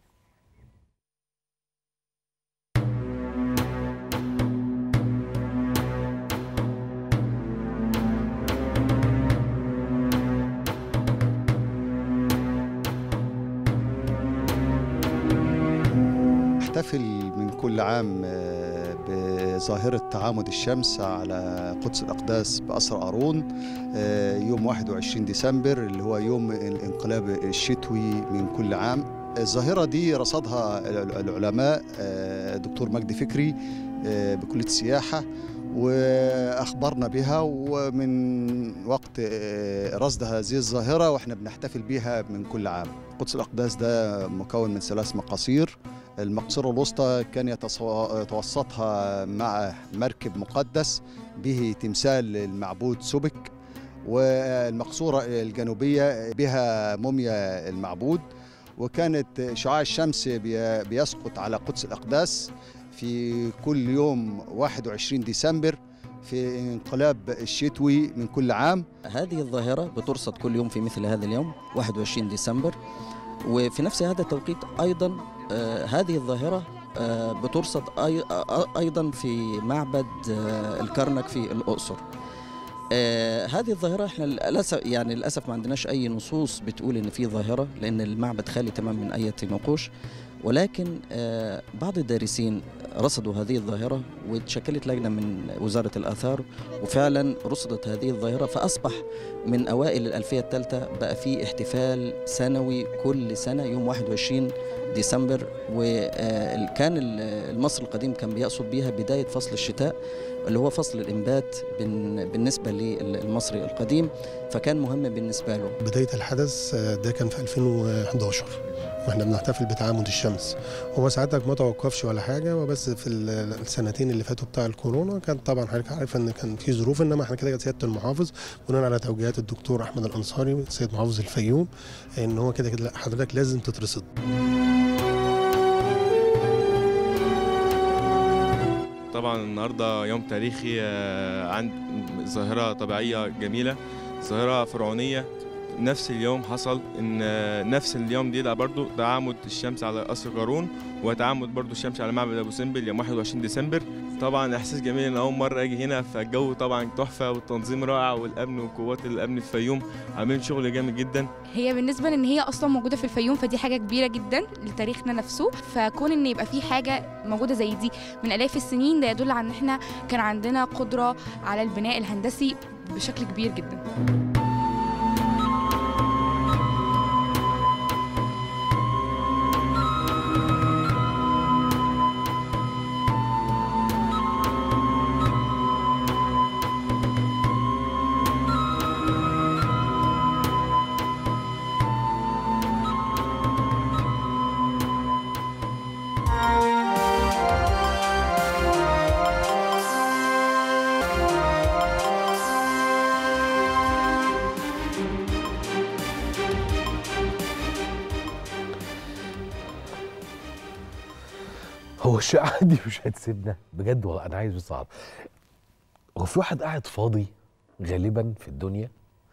نحتفل من كل عام آه، بظاهرة تعامد الشمس على قدس الأقداس بأسر قارون آه، يوم 21 ديسمبر اللي هو يوم الانقلاب الشتوي من كل عام الظاهرة دي رصدها العلماء آه، دكتور مجدي فكري آه، بكلية السياحة واخبرنا بها ومن وقت آه، رصد هذه الظاهره واحنا بنحتفل بها من كل عام قدس الاقداس ده مكون من ثلاث مقاصير المقصورة الوسطى كان يتصو- يتوسطها مع مركب مقدس به تمثال المعبود سبك والمقصورة الجنوبية بها موميا المعبود وكانت شعاع الشمس بي- بيسقط على قدس الأقداس في كل يوم 21 ديسمبر في انقلاب الشتوي من كل عام هذه الظاهرة بترصد كل يوم في مثل هذا اليوم 21 ديسمبر وفي نفس هذا التوقيت أيضا آه، هذه الظاهرة آه، بترصد أي- آه، أيضا في معبد آه، الكرنك في الأقصر آه، هذه الظاهرة احنا للأسف يعني للأسف ما عندناش أي نصوص بتقول إن في ظاهرة لأن المعبد خالي تمام من أي نقوش ولكن آه، بعض الدارسين رصدوا هذه الظاهرة وتشكلت لجنة من وزارة الآثار وفعلا رصدت هذه الظاهرة فأصبح من أوائل الألفية الثالثة بقى في احتفال سنوي كل سنة يوم 21 ديسمبر وكان المصري القديم كان بيقصد بيها بداية فصل الشتاء اللي هو فصل الإنبات بن- بالنسبة للمصري القديم فكان مهم بالنسبة له بداية الحدث آه، ده كان في 2011 واحنا بنحتفل بتعامد الشمس هو ساعتك ما توقفش ولا حاجه وبس في ال- السنتين اللي فاتوا بتاع الكورونا كان طبعا حضرتك عارف ان كان في ظروف انما احنا كده سياده المحافظ بناء على توجيهات الدكتور احمد الانصاري سيد محافظ الفيوم ان هو كده كده لا حضرتك لازم تترصد طبعا النهارده يوم تاريخي آه، عند ظاهرة طبيعية جميلة ظاهرة فرعونية نفس اليوم حصل ان آه، نفس اليوم دي ده برضو تعامد الشمس على قصر قارون وتعامد برضو الشمس على معبد ابو سمبل يوم 21 ديسمبر طبعا احساس جميل ان اول مره اجي هنا فالجو طبعا تحفه والتنظيم رائع والامن وقوات الامن في الفيوم عاملين شغل جامد جدا هي بالنسبه لان هي اصلا موجوده في الفيوم فدي حاجه كبيره جدا لتاريخنا نفسه فكون ان يبقى في حاجه موجوده زي دي من الاف السنين ده يدل على ان احنا كان عندنا قدره على البناء الهندسي بشكل كبير جدا هو الشقه دي مش هتسيبنا بجد والله انا عايز بس اعرف هو في واحد قاعد فاضي غالبا في الدنيا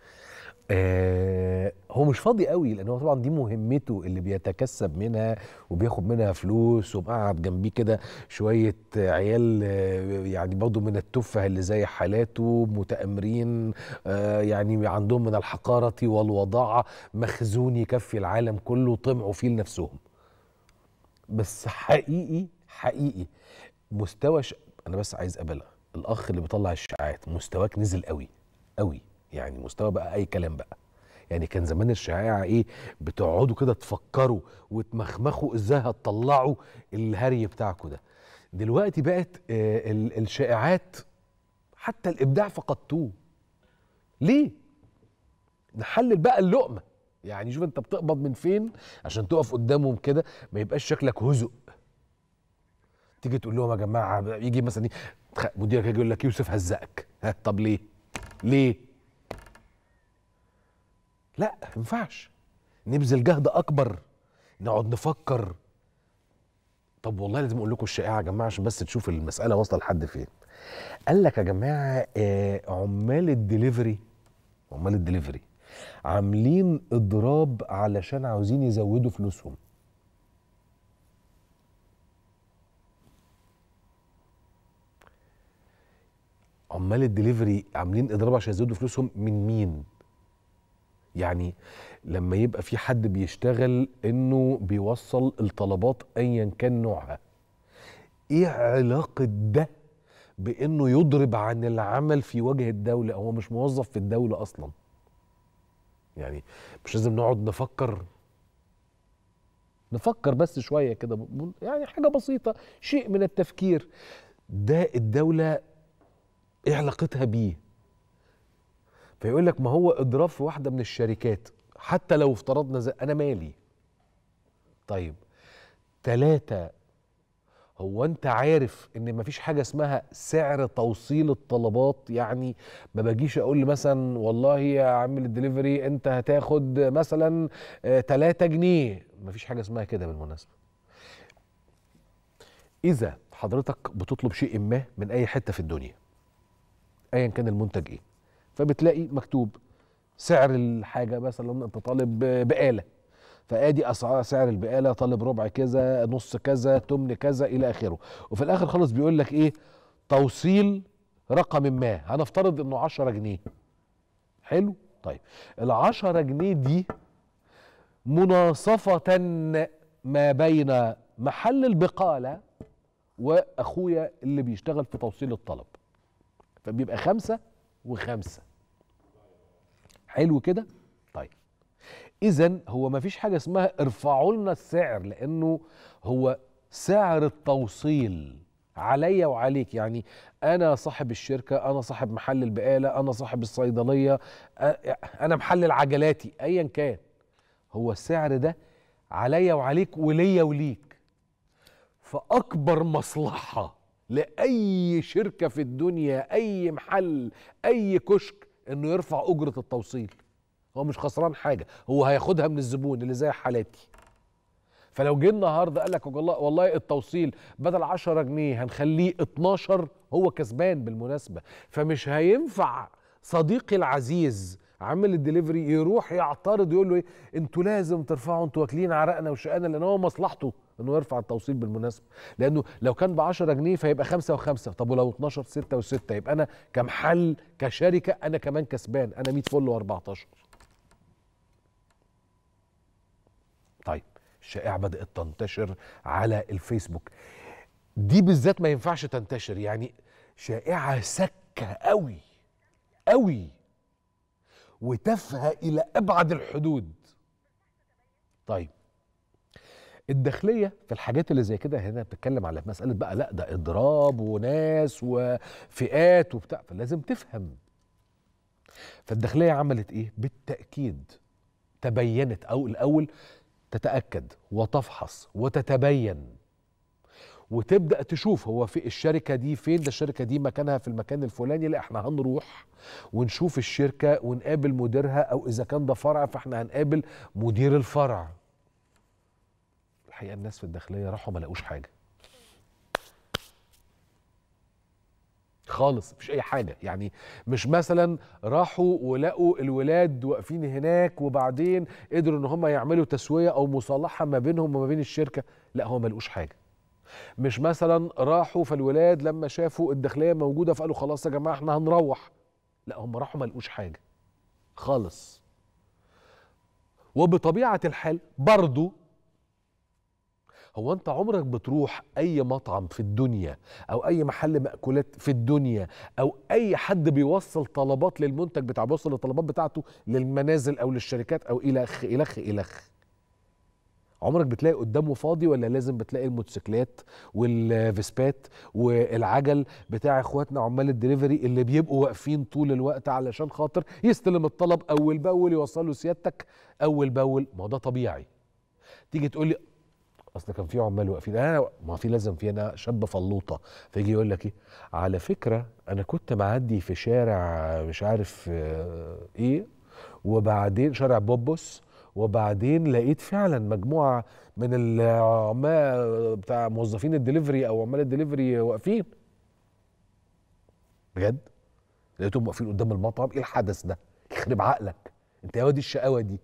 آه هو مش فاضي قوي لان هو طبعا دي مهمته اللي بيتكسب منها وبياخد منها فلوس ومقعد جنبيه كده شويه عيال آه، يعني برضه من التفه اللي زي حالاته متآمرين آه يعني عندهم من الحقاره والوضاعه مخزون يكفي العالم كله طمعوا فيه لنفسهم بس حقيقي حقيقي مستوى ش... انا بس عايز ابلغ الاخ اللي بيطلع الشائعات مستواك نزل قوي قوي يعني مستوى بقى اي كلام بقى يعني كان زمان الشائعه ايه بتقعدوا كده تفكروا وتمخمخوا ازاي هتطلعوا الهري بتاعكم ده دلوقتي بقت آه ال- الشائعات حتى الابداع فقدتوه ليه نحلل بقى اللقمه يعني شوف انت بتقبض من فين عشان تقف قدامهم كده ما يبقاش شكلك هزق تيجي تقول لهم يا جماعه يجي مثلا إيه، تخ- مديرك يجي يقول لك يوسف هزقك ها طب ليه ليه لا ما ينفعش نبذل جهد اكبر نقعد نفكر طب والله لازم اقول لكم الشائعه يا جماعه عشان بس تشوف المساله واصله لحد فين قال لك يا جماعه آه عمال الدليفري عمال الدليفري عاملين اضراب علشان عاوزين يزودوا فلوسهم عمال الدليفري عاملين اضراب عشان يزودوا فلوسهم من مين يعني لما يبقى في حد بيشتغل انه بيوصل الطلبات ايا كان نوعها ايه علاقه ده بانه يضرب عن العمل في وجه الدوله هو مش موظف في الدوله اصلا يعني مش لازم نقعد نفكر نفكر بس شويه كده ب- يعني حاجه بسيطه شيء من التفكير ده الدوله ايه علاقتها بيه فيقول لك ما هو اضراب في واحده من الشركات حتى لو افترضنا زي انا مالي طيب تلاتة هو انت عارف ان مفيش حاجة اسمها سعر توصيل الطلبات يعني ما باجيش اقول لي مثلا والله يا عامل الدليفري انت هتاخد مثلا آه، 3 جنيه مفيش حاجة اسمها كده بالمناسبة اذا حضرتك بتطلب شيء ما من اي حتة في الدنيا ايا كان المنتج ايه فبتلاقي مكتوب سعر الحاجة مثلا انت طالب بقالة فادي اسعار سعر البقاله طالب ربع كذا نص كذا تمن كذا الى اخره وفي الاخر خالص بيقول لك ايه توصيل رقم ما هنفترض انه 10 جنيه حلو طيب ال 10 جنيه دي مناصفة ما بين محل البقالة واخويا اللي بيشتغل في توصيل الطلب فبيبقى خمسة وخمسة حلو كده طيب اذا هو ما فيش حاجه اسمها ارفعوا لنا السعر لانه هو سعر التوصيل عليا وعليك يعني انا صاحب الشركه انا صاحب محل البقاله انا صاحب الصيدليه أ- انا محلل عجلاتي ايا كان هو السعر ده عليا وعليك وليا وليك فاكبر مصلحه لاي شركه في الدنيا اي محل اي كشك انه يرفع اجره التوصيل هو مش خسران حاجه هو هياخدها من الزبون اللي زي حالاتي فلو جه النهارده قال لك والله والله التوصيل بدل 10 جنيه هنخليه 12 هو كسبان بالمناسبه فمش هينفع صديقي العزيز عامل الدليفري يروح يعترض يقول له ايه انتوا لازم ترفعوا انتوا واكلين عرقنا وشقانا لان هو مصلحته انه يرفع التوصيل بالمناسبه لانه لو كان ب 10 جنيه فيبقى 5 و5 طب ولو 12 6 و6 يبقى انا كمحل كشركه انا كمان كسبان انا 100 فل و14 طيب الشائعة بدأت تنتشر على الفيسبوك دي بالذات ما ينفعش تنتشر يعني شائعة سكة قوي قوي وتافهة إلى أبعد الحدود طيب الداخلية في الحاجات اللي زي كده هنا بتتكلم على مسألة بقى لا ده إضراب وناس وفئات وبتاع فلازم تفهم فالداخلية عملت إيه؟ بالتأكيد تبينت أو الأول تتأكد وتفحص وتتبين وتبدأ تشوف هو في الشركة دي فين ده الشركة دي مكانها في المكان الفلاني لا احنا هنروح ونشوف الشركة ونقابل مديرها او اذا كان ده فرع فاحنا هنقابل مدير الفرع الحقيقة الناس في الداخلية راحوا ما لقوش حاجة خالص مفيش اي حاجه يعني مش مثلا راحوا ولقوا الولاد واقفين هناك وبعدين قدروا ان هم يعملوا تسويه او مصالحه ما بينهم وما بين الشركه لا هو ما لقوش حاجه مش مثلا راحوا فالولاد لما شافوا الداخليه موجوده فقالوا خلاص يا جماعه احنا هنروح لا هم راحوا ما لقوش حاجه خالص وبطبيعه الحال برضو هو انت عمرك بتروح اي مطعم في الدنيا او اي محل مأكولات في الدنيا او اي حد بيوصل طلبات للمنتج بتاع بيوصل الطلبات بتاعته للمنازل او للشركات او الخ الخ الخ عمرك بتلاقي قدامه فاضي ولا لازم بتلاقي الموتوسيكلات والفيسبات والعجل بتاع اخواتنا عمال الدليفري اللي بيبقوا واقفين طول الوقت علشان خاطر يستلم الطلب اول باول يوصله سيادتك اول باول ما هو ده طبيعي تيجي تقول لي اصل كان في عمال واقفين انا ما في لازم في انا شاب فلوطه فيجي يقول لك ايه على فكره انا كنت معدي في شارع مش عارف آه، ايه وبعدين شارع بوبوس وبعدين لقيت فعلا مجموعه من العمال بتاع موظفين الدليفري او عمال الدليفري واقفين بجد لقيتهم واقفين قدام المطعم ايه الحدث ده يخرب عقلك انت يا واد الشقاوه دي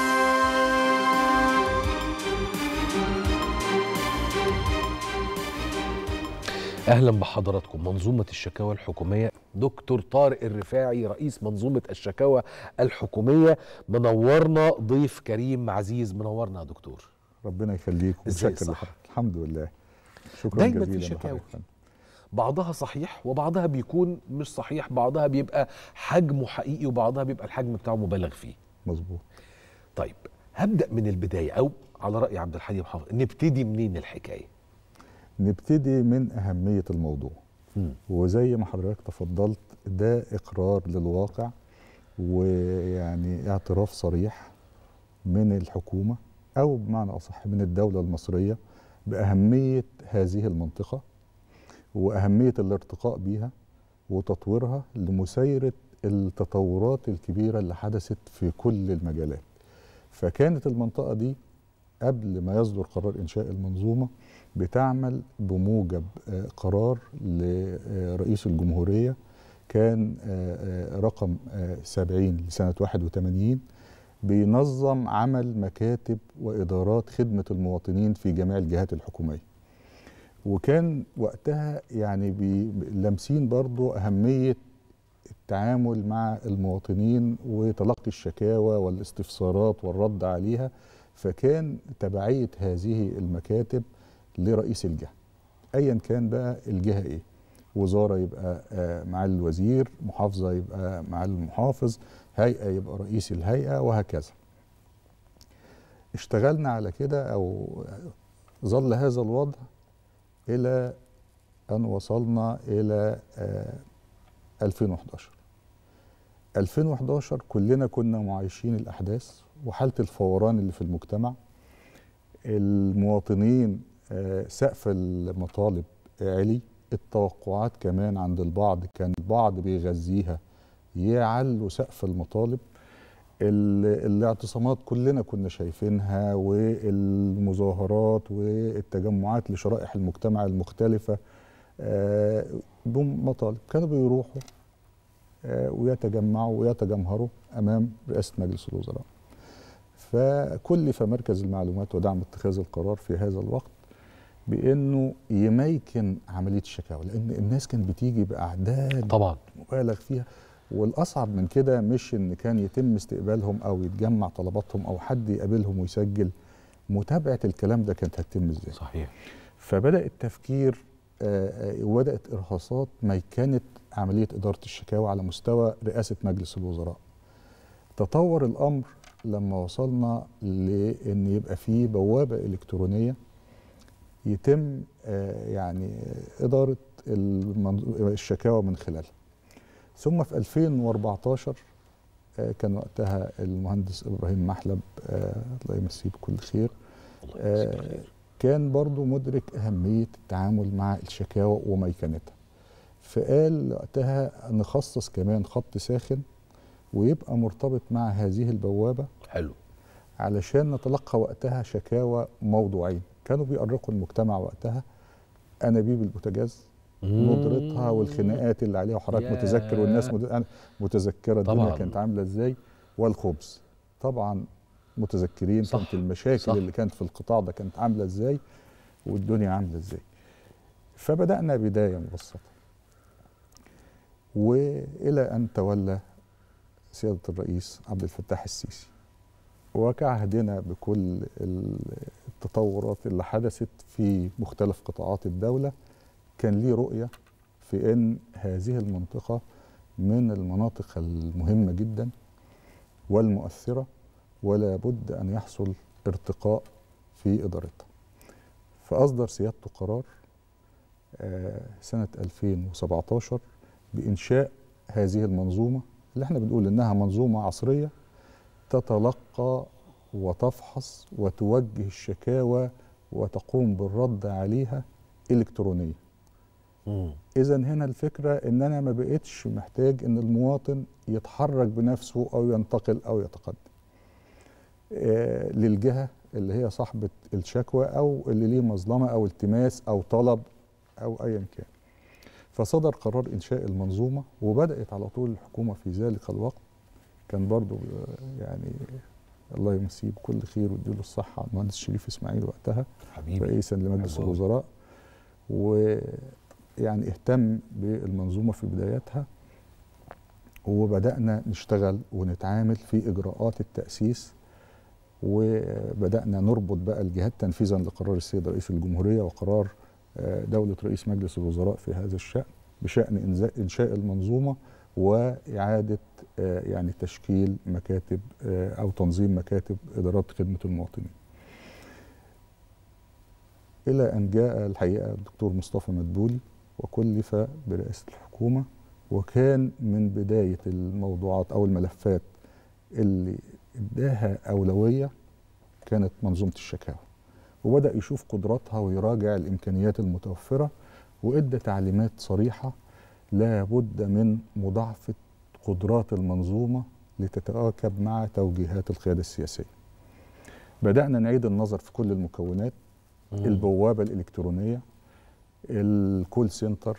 اهلا بحضراتكم منظومه الشكاوى الحكوميه دكتور طارق الرفاعي رئيس منظومه الشكاوى الحكوميه منورنا ضيف كريم عزيز منورنا يا دكتور ربنا يخليك إزاي ومتشكر الصح؟ لحضرتك الحمد لله شكرا دايما في جزيلا شكاوى. لحضرتك. بعضها صحيح وبعضها بيكون مش صحيح بعضها بيبقى حجمه حقيقي وبعضها بيبقى الحجم بتاعه مبالغ فيه مظبوط طيب هبدا من البدايه او على راي عبد الحليم حافظ نبتدي منين الحكايه نبتدي من أهمية الموضوع مم. وزي ما حضرتك تفضلت ده إقرار للواقع ويعني اعتراف صريح من الحكومة أو بمعنى أصح من الدولة المصرية باهميه هذه المنطقه واهميه الارتقاء بيها وتطويرها لمسايره التطورات الكبيره اللي حدثت في كل المجالات فكانت المنطقه دي قبل ما يصدر قرار انشاء المنظومه بتعمل بموجب آه، قرار لرئيس الجمهوريه كان آه، آه، رقم آه، 70 لسنه 81 بينظم عمل مكاتب وادارات خدمه المواطنين في جميع الجهات الحكوميه وكان وقتها يعني بي- لامسين برضو اهميه التعامل مع المواطنين وتلقي الشكاوى والاستفسارات والرد عليها فكان تبعيه هذه المكاتب لرئيس الجهه ايا كان بقى الجهه ايه وزاره يبقى آه، مع الوزير محافظه يبقى مع المحافظ هيئه يبقى رئيس الهيئه وهكذا اشتغلنا على كده او ظل هذا الوضع الى ان وصلنا الى آه، 2011 2011 كلنا كنا معايشين الاحداث وحاله الفوران اللي في المجتمع المواطنين آه، سقف المطالب عالي التوقعات كمان عند البعض كان البعض بيغذيها يعلوا سقف المطالب ال- الاعتصامات كلنا كنا شايفينها والمظاهرات والتجمعات لشرائح المجتمع المختلفة آه، بمطالب كانوا بيروحوا آه، ويتجمعوا ويتجمهروا أمام رئاسة مجلس الوزراء فكلف مركز المعلومات ودعم اتخاذ القرار في هذا الوقت بانه يميكن عمليه الشكاوى لان الناس كانت بتيجي باعداد طبعا مبالغ فيها والاصعب من كده مش ان كان يتم استقبالهم او يتجمع طلباتهم او حد يقابلهم ويسجل متابعه الكلام ده كانت هتتم ازاي صحيح فبدا التفكير آه، آه، وبدات ارهاصات ميكنه عمليه اداره الشكاوى على مستوى رئاسه مجلس الوزراء تطور الامر لما وصلنا لان يبقى فيه بوابه الكترونيه يتم آه، يعني اداره المنظ- الشكاوى من خلالها ثم في 2014 آه، كان وقتها المهندس ابراهيم محلب آه، الله يمسيه بكل خير آه، كان برضو مدرك أهمية التعامل مع الشكاوى وميكنتها فقال وقتها نخصص كمان خط ساخن ويبقى مرتبط مع هذه البوابة حلو علشان نتلقى وقتها شكاوى موضوعين كانوا بيأرقوا المجتمع وقتها أنابيب البوتاجاز ندرتها والخناقات اللي عليها وحضرتك ياه. متذكر والناس مت- أنا متذكره الدنيا طبعاً. كانت عامله ازاي والخبز طبعا متذكرين صح، كانت المشاكل صح. اللي كانت في القطاع ده كانت عامله ازاي والدنيا عامله ازاي فبدانا بدايه مبسطه والى ان تولى سياده الرئيس عبد الفتاح السيسي وكعهدنا بكل التطورات اللي حدثت في مختلف قطاعات الدوله كان ليه رؤيه في ان هذه المنطقه من المناطق المهمه جدا والمؤثره ولا بد ان يحصل ارتقاء في ادارتها فاصدر سيادته قرار آه، سنه 2017 بانشاء هذه المنظومه اللي احنا بنقول انها منظومه عصريه تتلقى وتفحص وتوجه الشكاوى وتقوم بالرد عليها الكترونيا اذا هنا الفكره ان انا ما بقتش محتاج ان المواطن يتحرك بنفسه او ينتقل او يتقدم آه للجهه اللي هي صاحبه الشكوى او اللي ليه مظلمه او التماس او طلب او ايا كان فصدر قرار انشاء المنظومه وبدات على طول الحكومه في ذلك الوقت كان برضو آه، يعني الله يمسيه بكل خير ويديله الصحه المهندس شريف اسماعيل وقتها حبيبي رئيسا لمجلس حبيبي. الوزراء ويعني اهتم بالمنظومه في بداياتها وبدانا نشتغل ونتعامل في اجراءات التاسيس وبدانا نربط بقى الجهات تنفيذا لقرار السيد رئيس الجمهوريه وقرار آه، دوله رئيس مجلس الوزراء في هذا الشان بشان إنزا- انشاء المنظومه واعاده آه، يعني تشكيل مكاتب آه، او تنظيم مكاتب ادارات خدمه المواطنين. الى ان جاء الحقيقه الدكتور مصطفى مدبولي وكلف برئاسه الحكومه وكان من بدايه الموضوعات او الملفات اللي اداها اولويه كانت منظومه الشكاوى وبدأ يشوف قدراتها ويراجع الإمكانيات المتوفرة وإدى تعليمات صريحة لا بد من مضاعفة قدرات المنظومة لتتواكب مع توجيهات القيادة السياسية بدأنا نعيد النظر في كل المكونات البوابة الإلكترونية الكول سنتر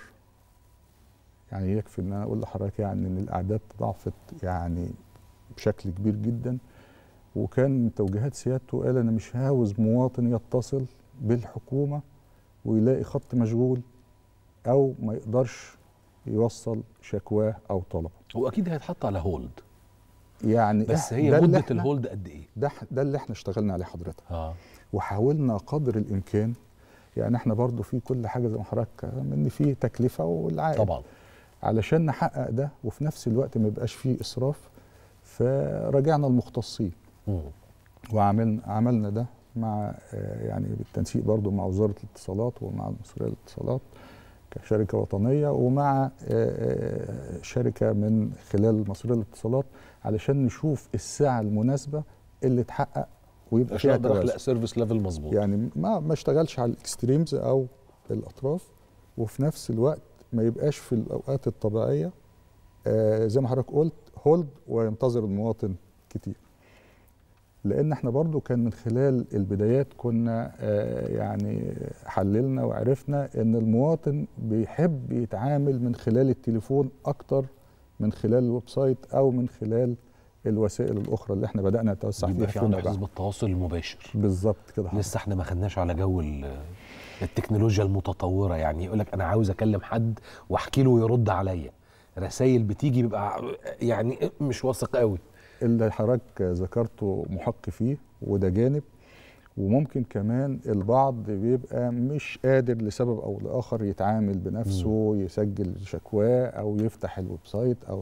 يعني يكفي ان انا اقول لحضرتك يعني ان الاعداد تضاعفت يعني بشكل كبير جدا وكان توجيهات سيادته قال انا مش عاوز مواطن يتصل بالحكومه ويلاقي خط مشغول او ما يقدرش يوصل شكواه او طلبه هو اكيد هيتحط على هولد يعني بس إح- هي ده اللي مده إحنا- الهولد قد ايه ده ح- ده اللي احنا اشتغلنا عليه حضرتك اه وحاولنا قدر الامكان يعني احنا برضو في كل حاجه زي ما حضرتك ان في تكلفه والعائد طبعا علشان نحقق ده وفي نفس الوقت ما يبقاش فيه اسراف فرجعنا المختصين مم. وعملنا عملنا ده مع آه، يعني بالتنسيق برضو مع وزاره الاتصالات ومع المصريه للاتصالات كشركه وطنيه ومع آه، آه، شركه من خلال مصريه للاتصالات علشان نشوف السعه المناسبه اللي تحقق ويبقى عشان فيها اقدر اخلق توازن سيرفيس ليفل مظبوط يعني ما ما اشتغلش على الاكستريمز او الاطراف وفي نفس الوقت ما يبقاش في الاوقات الطبيعيه آه زي ما حضرتك قلت هولد وينتظر المواطن كتير لان احنا برضو كان من خلال البدايات كنا آه يعني حللنا وعرفنا ان المواطن بيحب يتعامل من خلال التليفون اكتر من خلال الويب سايت او من خلال الوسائل الاخرى اللي احنا بدانا نتوسع فيها بيبقى في فيما عنده بعد حزب التواصل المباشر بالظبط كده حضرتك. لسه احنا ما خدناش على جو ال- التكنولوجيا المتطوره يعني يقول لك انا عاوز اكلم حد واحكي له ويرد عليا رسائل بتيجي بيبقى يعني مش واثق قوي اللي حضرتك ذكرته محق فيه وده جانب وممكن كمان البعض بيبقى مش قادر لسبب او لاخر يتعامل بنفسه يسجل شكواه او يفتح الويب سايت او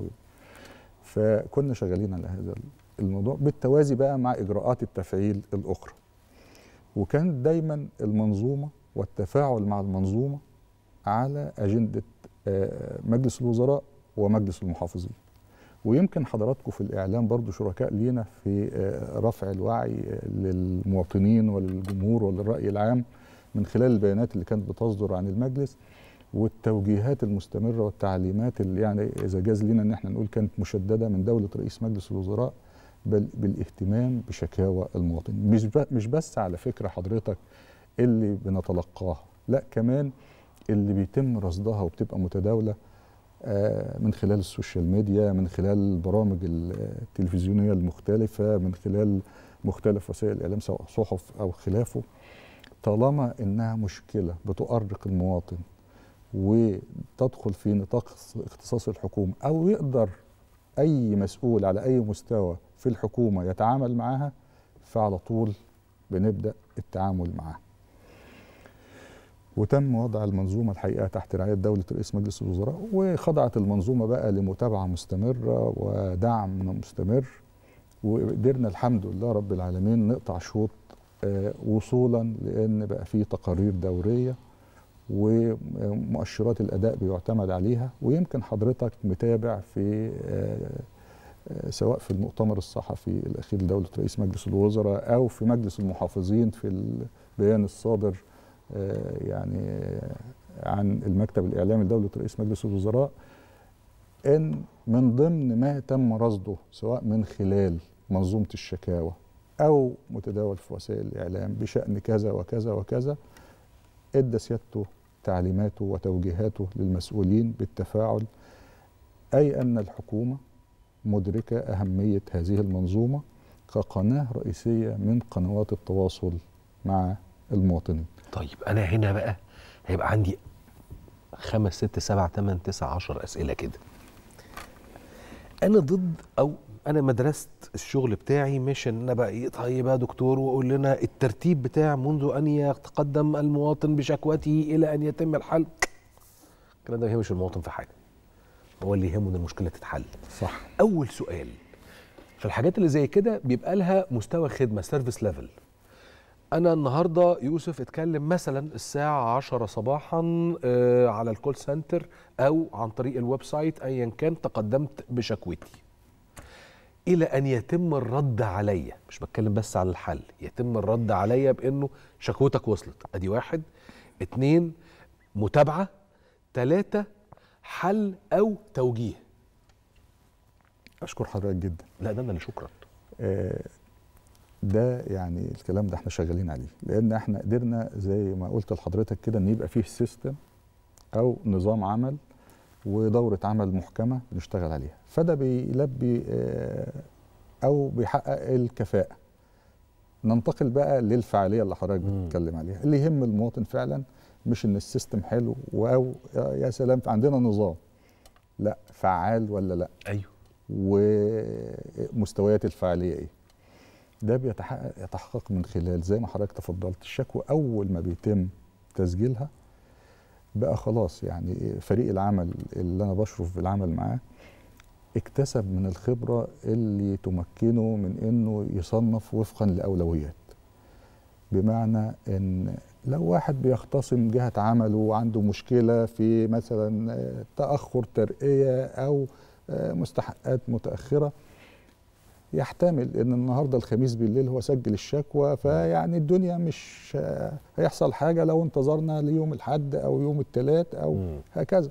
فكنا شغالين على هذا الموضوع بالتوازي بقى مع اجراءات التفعيل الاخرى وكان دايما المنظومه والتفاعل مع المنظومه على اجنده آه، مجلس الوزراء ومجلس المحافظين ويمكن حضراتكم في الاعلام برضو شركاء لينا في آه، رفع الوعي آه، للمواطنين وللجمهور وللراي العام من خلال البيانات اللي كانت بتصدر عن المجلس والتوجيهات المستمره والتعليمات اللي يعني اذا جاز لنا ان احنا نقول كانت مشدده من دوله رئيس مجلس الوزراء بل بالاهتمام بشكاوى المواطن مش ب- مش بس على فكره حضرتك اللي بنتلقاها لا كمان اللي بيتم رصدها وبتبقى متداوله آه، من خلال السوشيال ميديا من خلال البرامج التلفزيونيه المختلفه من خلال مختلف وسائل الاعلام سواء صحف او خلافه طالما انها مشكله بتؤرق المواطن وتدخل في نطاق اختصاص الحكومه او يقدر اي مسؤول على اي مستوى في الحكومه يتعامل معها فعلى طول بنبدا التعامل معها وتم وضع المنظومه الحقيقه تحت رعايه دوله رئيس مجلس الوزراء وخضعت المنظومه بقى لمتابعه مستمره ودعم مستمر وقدرنا الحمد لله رب العالمين نقطع شوط آه، وصولا لان بقى في تقارير دوريه ومؤشرات الاداء بيعتمد عليها ويمكن حضرتك متابع في آه، آه، سواء في المؤتمر الصحفي الاخير لدوله رئيس مجلس الوزراء او في مجلس المحافظين في البيان الصادر آه، يعني آه، عن المكتب الاعلامي لدوله رئيس مجلس الوزراء ان من ضمن ما تم رصده سواء من خلال منظومه الشكاوى او متداول في وسائل الاعلام بشان كذا وكذا وكذا ادى سيادته تعليماته وتوجيهاته للمسؤولين بالتفاعل اي ان الحكومه مدركه اهميه هذه المنظومه كقناه رئيسيه من قنوات التواصل مع المواطنين. طيب انا هنا بقى هيبقى عندي خمس ست سبع ثمان تسع عشر اسئله كده انا ضد او انا مدرسه الشغل بتاعي مش ان انا بقى ايه طيب يا دكتور وقول لنا الترتيب بتاع منذ ان يتقدم المواطن بشكوته الى ان يتم الحل الكلام ده ما يهمش المواطن في حاجه هو اللي يهمه ان المشكله تتحل صح اول سؤال في الحاجات اللي زي كده بيبقى لها مستوى خدمه سيرفيس ليفل انا النهارده يوسف اتكلم مثلا الساعه 10 صباحا آه، على الكول سنتر او عن طريق الويب سايت ايا كان تقدمت بشكوتي الى ان يتم الرد عليا مش بتكلم بس على الحل يتم الرد عليا بانه شكوتك وصلت ادي واحد اتنين متابعه تلاتة حل او توجيه اشكر حضرتك جدا لا ده انا اللي شكرا آه، ده يعني الكلام ده احنا شغالين عليه لان احنا قدرنا زي ما قلت لحضرتك كده ان يبقى فيه سيستم او نظام عمل ودوره عمل محكمه بنشتغل عليها فده بيلبي آه، او بيحقق الكفاءه ننتقل بقى للفعاليه اللي حضرتك بتتكلم عليها اللي يهم المواطن فعلا مش ان السيستم حلو او يا سلام عندنا نظام لا فعال ولا لا ايوه ومستويات الفعاليه ايه ده بيتحقق يتحقق من خلال زي ما حضرتك تفضلت الشكوى اول ما بيتم تسجيلها بقى خلاص يعني فريق العمل اللي انا بشرف بالعمل معاه اكتسب من الخبره اللي تمكنه من انه يصنف وفقا لاولويات بمعنى ان لو واحد بيختصم جهه عمله وعنده مشكله في مثلا آه، تاخر ترقيه او آه، مستحقات متاخره يحتمل ان النهارده الخميس بالليل هو سجل الشكوى فيعني الدنيا مش آه، هيحصل حاجه لو انتظرنا ليوم الاحد او يوم الثلاث او مم. هكذا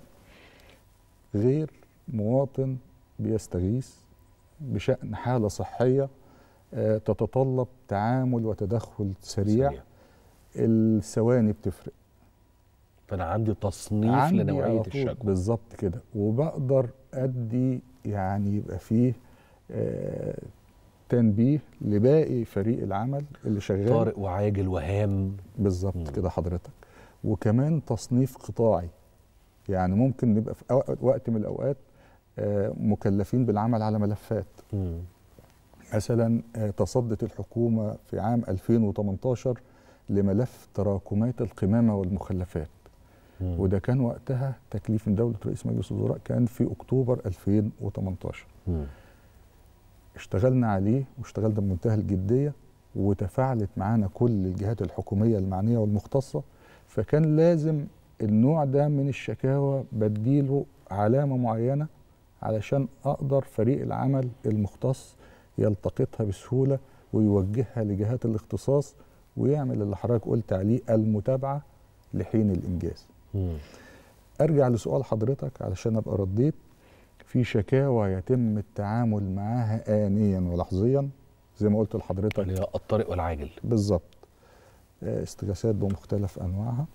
غير مواطن بيستغيث بشأن حالة صحية آه، تتطلب تعامل وتدخل سريع, سريع. الثواني بتفرق فانا عندي تصنيف عندي لنوعيه على طول الشكوى بالظبط كده وبقدر ادي يعني يبقى فيه آه، تنبيه لباقي فريق العمل اللي شغال طارئ وعاجل وهام بالظبط كده حضرتك وكمان تصنيف قطاعي يعني ممكن نبقى في أو- وقت من الاوقات آه، مكلفين بالعمل على ملفات مم. مثلا آه، تصدت الحكومه في عام 2018 لملف تراكمات القمامه والمخلفات مم. وده كان وقتها تكليف من دوله رئيس مجلس الوزراء كان في اكتوبر 2018 مم. اشتغلنا عليه واشتغلنا بمنتهى الجديه وتفاعلت معانا كل الجهات الحكوميه المعنيه والمختصه فكان لازم النوع ده من الشكاوى بديله علامه معينه علشان اقدر فريق العمل المختص يلتقطها بسهوله ويوجهها لجهات الاختصاص ويعمل اللي حضرتك قلت عليه المتابعه لحين الانجاز. مم. ارجع لسؤال حضرتك علشان ابقى رديت في شكاوى يتم التعامل معاها آنيا ولحظيا زي ما قلت لحضرتك اللي هي الطارئ والعاجل بالظبط آه، استغاثات بمختلف انواعها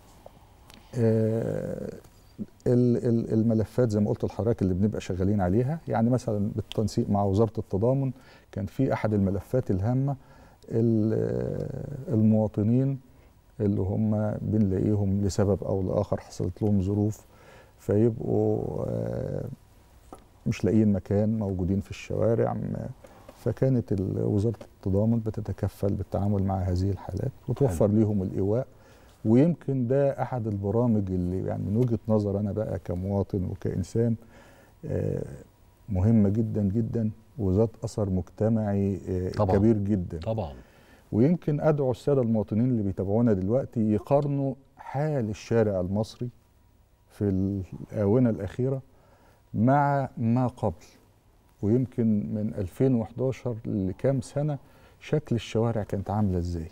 آه، ال- ال- الملفات زي ما قلت لحضرتك اللي بنبقى شغالين عليها يعني مثلا بالتنسيق مع وزاره التضامن كان في احد الملفات الهامه ال- آه، المواطنين اللي هم بنلاقيهم لسبب او لاخر حصلت لهم ظروف فيبقوا آه، مش لاقيين مكان موجودين في الشوارع م- فكانت ال- وزاره التضامن بتتكفل بالتعامل مع هذه الحالات وتوفر ليهم الايواء ويمكن ده احد البرامج اللي يعني من وجهه نظر انا بقى كمواطن وكانسان آه، مهمه جدا جدا وذات اثر مجتمعي آه، طبعاً. كبير جدا طبعا ويمكن ادعو الساده المواطنين اللي بيتابعونا دلوقتي يقارنوا حال الشارع المصري في الاونه الاخيره مع ما قبل ويمكن من 2011 لكام سنه شكل الشوارع كانت عامله ازاي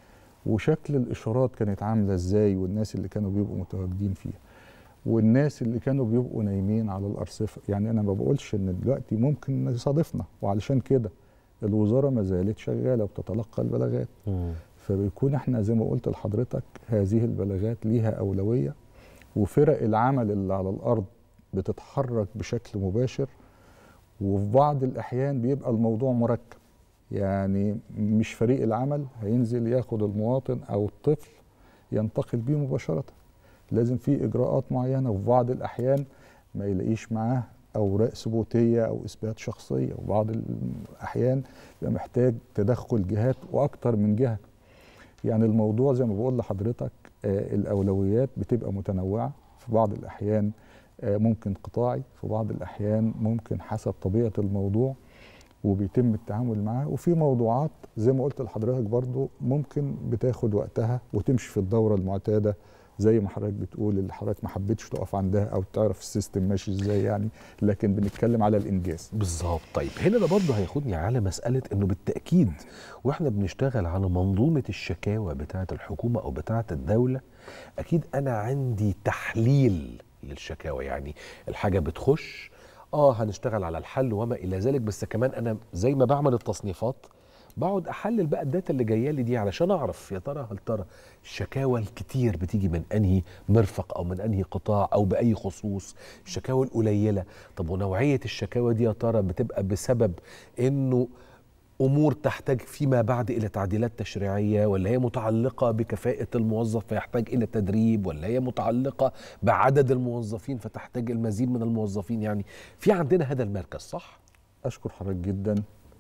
وشكل الاشارات كانت عامله ازاي والناس اللي كانوا بيبقوا متواجدين فيها والناس اللي كانوا بيبقوا نايمين على الارصفه يعني انا ما بقولش ان دلوقتي ممكن يصادفنا وعلشان كده الوزاره ما زالت شغاله وبتتلقى البلاغات مم. فبيكون احنا زي ما قلت لحضرتك هذه البلاغات ليها اولويه وفرق العمل اللي على الارض بتتحرك بشكل مباشر وفي بعض الاحيان بيبقى الموضوع مركب يعني مش فريق العمل هينزل ياخد المواطن او الطفل ينتقل بيه مباشره لازم في اجراءات معينه وفي بعض الاحيان ما يلاقيش معاه اوراق ثبوتيه او اثبات شخصيه وبعض الاحيان يبقى محتاج تدخل جهات واكتر من جهه يعني الموضوع زي ما بقول لحضرتك آه الاولويات بتبقى متنوعه في بعض الاحيان آه ممكن قطاعي في بعض الاحيان ممكن حسب طبيعه الموضوع وبيتم التعامل معاه وفي موضوعات زي ما قلت لحضرتك برضو ممكن بتاخد وقتها وتمشي في الدوره المعتاده زي ما حضرتك بتقول اللي حضرتك ما حبيتش تقف عندها او تعرف السيستم ماشي ازاي يعني لكن بنتكلم على الانجاز بالظبط طيب هنا ده برضه هياخدني على مساله انه بالتاكيد واحنا بنشتغل على منظومه الشكاوى بتاعه الحكومه او بتاعه الدوله اكيد انا عندي تحليل للشكاوى يعني الحاجه بتخش اه هنشتغل على الحل وما الى ذلك بس كمان انا زي ما بعمل التصنيفات بقعد احلل بقى الداتا اللي جايه لي دي علشان اعرف يا ترى هل ترى الشكاوى الكتير بتيجي من انهي مرفق او من انهي قطاع او باي خصوص الشكاوى القليله طب ونوعيه الشكاوى دي يا ترى بتبقى بسبب انه امور تحتاج فيما بعد الى تعديلات تشريعيه ولا هي متعلقه بكفاءه الموظف فيحتاج الى تدريب ولا هي متعلقه بعدد الموظفين فتحتاج المزيد من الموظفين يعني في عندنا هذا المركز صح اشكر حضرتك جدا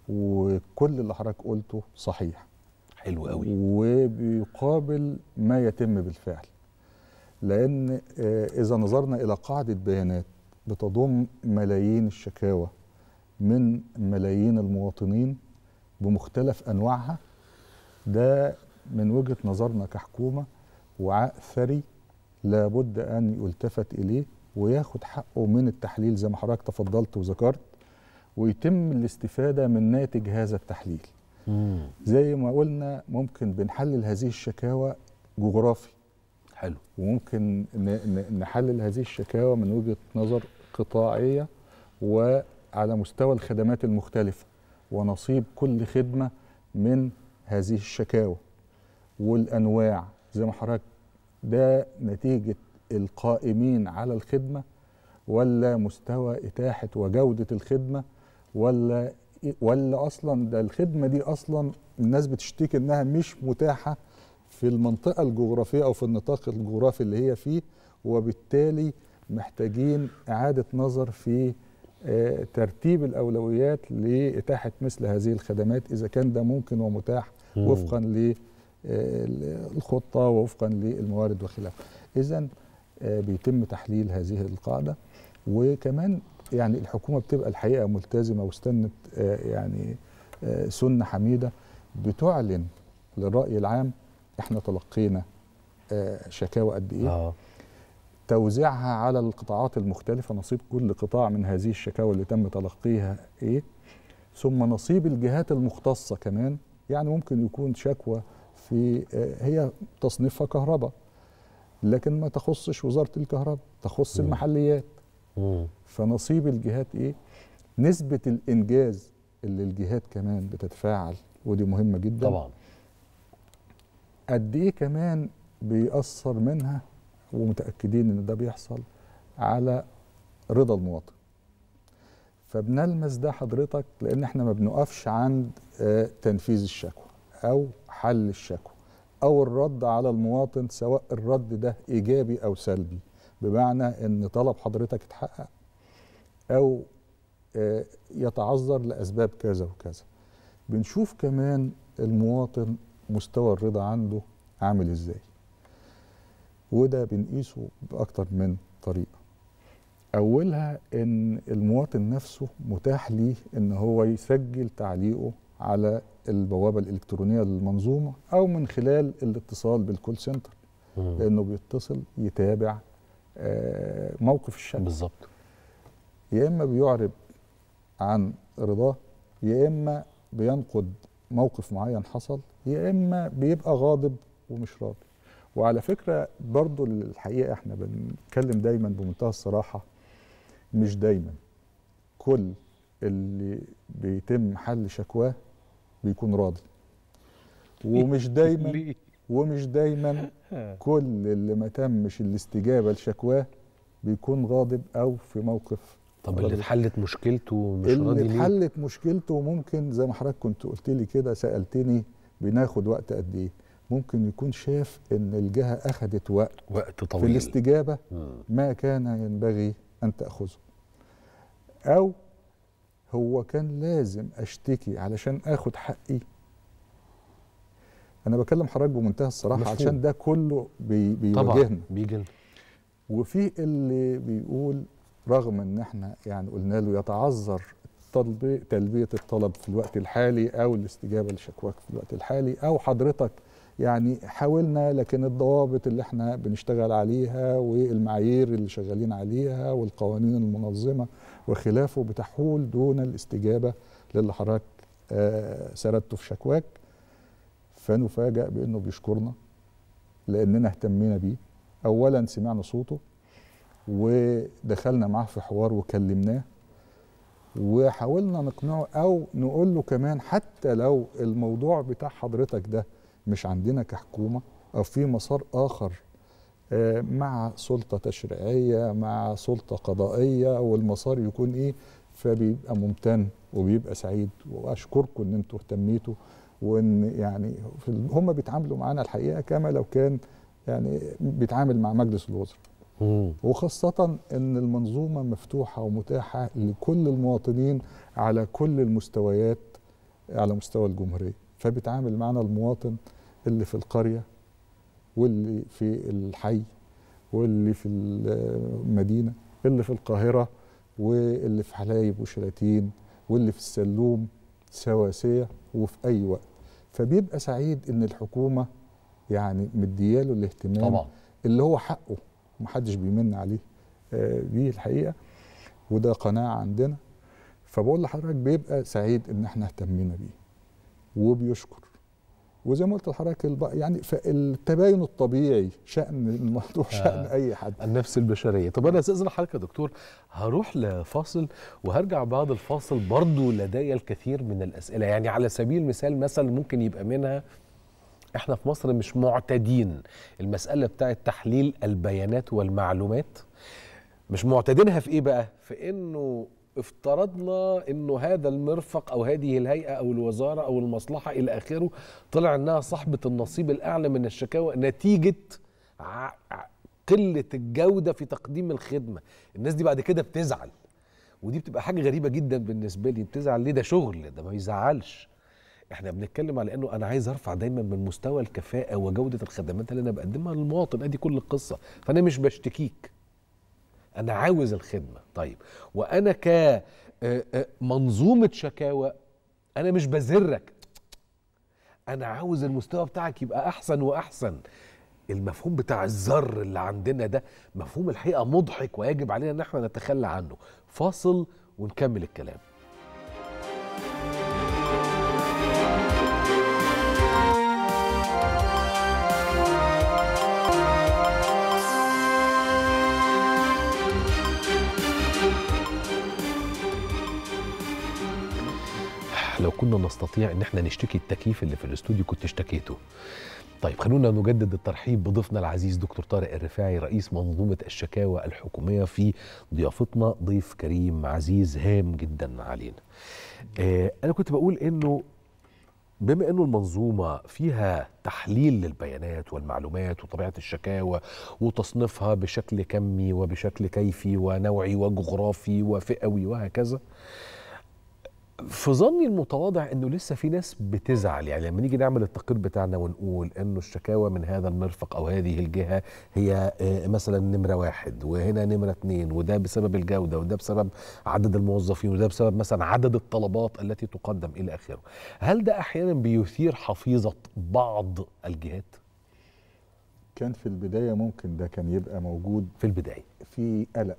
وكل اللي حضرتك قلته صحيح حلو قوي وبيقابل ما يتم بالفعل لان آه، اذا نظرنا الى قاعده بيانات بتضم ملايين الشكاوى من ملايين المواطنين بمختلف انواعها ده من وجهه نظرنا كحكومه وعاء ثري لابد ان يلتفت اليه وياخد حقه من التحليل زي ما حضرتك تفضلت وذكرت ويتم الاستفاده من ناتج هذا التحليل زي ما قلنا ممكن بنحلل هذه الشكاوى جغرافي حلو وممكن ن- ن- نحلل هذه الشكاوى من وجهة نظر قطاعية وعلى مستوى الخدمات المختلفة ونصيب كل خدمة من هذه الشكاوى والأنواع زي ما حضرتك ده نتيجة القائمين على الخدمة ولا مستوى إتاحة وجودة الخدمة ولا ولا أصلا ده الخدمة دي أصلا الناس بتشتكي إنها مش متاحة في المنطقة الجغرافية أو في النطاق الجغرافي اللي هي فيه وبالتالي محتاجين إعادة نظر في آه، ترتيب الأولويات لإتاحة مثل هذه الخدمات إذا كان ده ممكن ومتاح مم. وفقا للخطة ووفقا للموارد وخلافه إذا بيتم تحليل هذه القاعدة وكمان يعني الحكومة بتبقى الحقيقة ملتزمة واستنت آه، يعني آه، سنة حميدة بتعلن للرأي العام احنا تلقينا آه، شكاوى قد ايه اه توزيعها على القطاعات المختلفة نصيب كل قطاع من هذه الشكاوى اللي تم تلقيها ايه ثم نصيب الجهات المختصة كمان يعني ممكن يكون شكوى في آه، هي تصنيفها كهرباء لكن ما تخصش وزارة الكهرباء تخص مم. المحليات مم. فنصيب الجهات ايه نسبة الانجاز اللي الجهات كمان بتتفاعل ودي مهمة جدا طبعا قد ايه كمان بيأثر منها ومتأكدين ان ده بيحصل على رضا المواطن فبنلمس ده حضرتك لان احنا ما بنقفش عند آه، تنفيذ الشكوى او حل الشكوى او الرد على المواطن سواء الرد ده ايجابي او سلبي بمعنى ان طلب حضرتك اتحقق او آه، يتعذر لاسباب كذا وكذا بنشوف كمان المواطن مستوى الرضا عنده عامل ازاي وده بنقيسه باكتر من طريقه اولها ان المواطن نفسه متاح ليه ان هو يسجل تعليقه على البوابه الالكترونيه للمنظومه او من خلال الاتصال بالكول سنتر مم. لانه بيتصل يتابع آه، موقف الشكوى بالظبط يا اما بيعرب عن رضاه يا اما بينقد موقف معين حصل يا اما بيبقى غاضب ومش راضي وعلى فكره برضو الحقيقه احنا بنتكلم دايما بمنتهى الصراحه مش دايما كل اللي بيتم حل شكواه بيكون راضي ومش دايما ليه؟ ومش دايما كل اللي ما تمش الاستجابه لشكواه بيكون غاضب او في موقف طب اللي غضب. اتحلت مشكلته مش راضي اللي ليه؟ اتحلت مشكلته ممكن زي ما حضرتك كنت قلت لي كده سالتني بناخد وقت قد ايه ممكن يكون شاف ان الجهه اخذت وقت وقت في طويل الاستجابه مم. ما كان ينبغي ان تاخذه او هو كان لازم اشتكي علشان اخد حقي انا بكلم حضرتك بمنتهى الصراحه مفهوم. علشان ده كله بي طبعا بيواجهنا بيجي لنا. وفي اللي بيقول رغم ان احنا يعني قلنا له يتعذر تلبي- تلبيه الطلب في الوقت الحالي او الاستجابه لشكواك في الوقت الحالي او حضرتك يعني حاولنا لكن الضوابط اللي احنا بنشتغل عليها والمعايير اللي شغالين عليها والقوانين المنظمه وخلافه بتحول دون الاستجابه للي حضرتك آه، سردته في شكواك فنفاجأ بانه بيشكرنا لاننا اهتمينا بيه اولا سمعنا صوته ودخلنا معاه في حوار وكلمناه وحاولنا نقنعه او نقول له كمان حتى لو الموضوع بتاع حضرتك ده مش عندنا كحكومه او في مسار اخر آه، مع سلطه تشريعيه مع سلطه قضائيه والمسار يكون ايه فبيبقى ممتن وبيبقى سعيد واشكركم ان انتوا اهتميتوا وان يعني في ال- هم بيتعاملوا معانا الحقيقه كما لو كان يعني بيتعامل مع مجلس الوزراء وخاصة أن المنظومة مفتوحة ومتاحة لكل المواطنين على كل المستويات على مستوى الجمهورية فبيتعامل معنا المواطن اللي في القرية واللي في الحي واللي في المدينة اللي في القاهرة واللي في حلايب وشلاتين واللي في السلوم سواسية وفي أي وقت فبيبقى سعيد ان الحكومه يعني مدياله الاهتمام طبعا اللي هو حقه محدش بيمن عليه آه، دي الحقيقه وده قناعه عندنا فبقول لحضرتك بيبقى سعيد ان احنا اهتمينا بيه وبيشكر وزي ما قلت لحضرتك الب- يعني فالتباين الطبيعي شان الموضوع شان اي حد النفس البشريه طب انا استاذن حضرتك يا دكتور هروح لفاصل وهرجع بعد الفاصل برضو لدي الكثير من الاسئله يعني على سبيل المثال مثلا ممكن يبقى منها احنا في مصر مش معتادين المساله بتاعه تحليل البيانات والمعلومات مش معتادينها في ايه بقى في انه افترضنا انه هذا المرفق او هذه الهيئه او الوزاره او المصلحه الى اخره طلع انها صاحبه النصيب الاعلى من الشكاوى نتيجه ع- ع- قله الجوده في تقديم الخدمه الناس دي بعد كده بتزعل ودي بتبقى حاجه غريبه جدا بالنسبه لي بتزعل ليه ده شغل ده ما يزعلش احنا بنتكلم على انه انا عايز ارفع دايما من مستوى الكفاءه وجوده الخدمات اللي انا بقدمها للمواطن ادي كل القصه فانا مش بشتكيك انا عاوز الخدمه طيب وانا ك آه، آه، منظومه شكاوى انا مش بزرك انا عاوز المستوى بتاعك يبقى احسن واحسن المفهوم بتاع الذر اللي عندنا ده مفهوم الحقيقه مضحك ويجب علينا ان احنا نتخلى عنه فاصل ونكمل الكلام لو كنا نستطيع ان احنا نشتكي التكييف اللي في الاستوديو كنت اشتكيته طيب خلونا نجدد الترحيب بضيفنا العزيز دكتور طارق الرفاعي رئيس منظومه الشكاوى الحكوميه في ضيافتنا ضيف كريم عزيز هام جدا علينا. آه انا كنت بقول انه بما انه المنظومه فيها تحليل للبيانات والمعلومات وطبيعه الشكاوى وتصنيفها بشكل كمي وبشكل كيفي ونوعي وجغرافي وفئوي وهكذا في ظني المتواضع انه لسه في ناس بتزعل يعني لما نيجي نعمل التقرير بتاعنا ونقول انه الشكاوى من هذا المرفق او هذه الجهه هي آه، مثلا نمره واحد وهنا نمره اتنين وده بسبب الجوده وده بسبب عدد الموظفين وده بسبب مثلا عدد الطلبات التي تقدم الى اخره. هل ده احيانا بيثير حفيظه بعض الجهات؟ كان في البدايه ممكن ده كان يبقى موجود في البدايه في قلق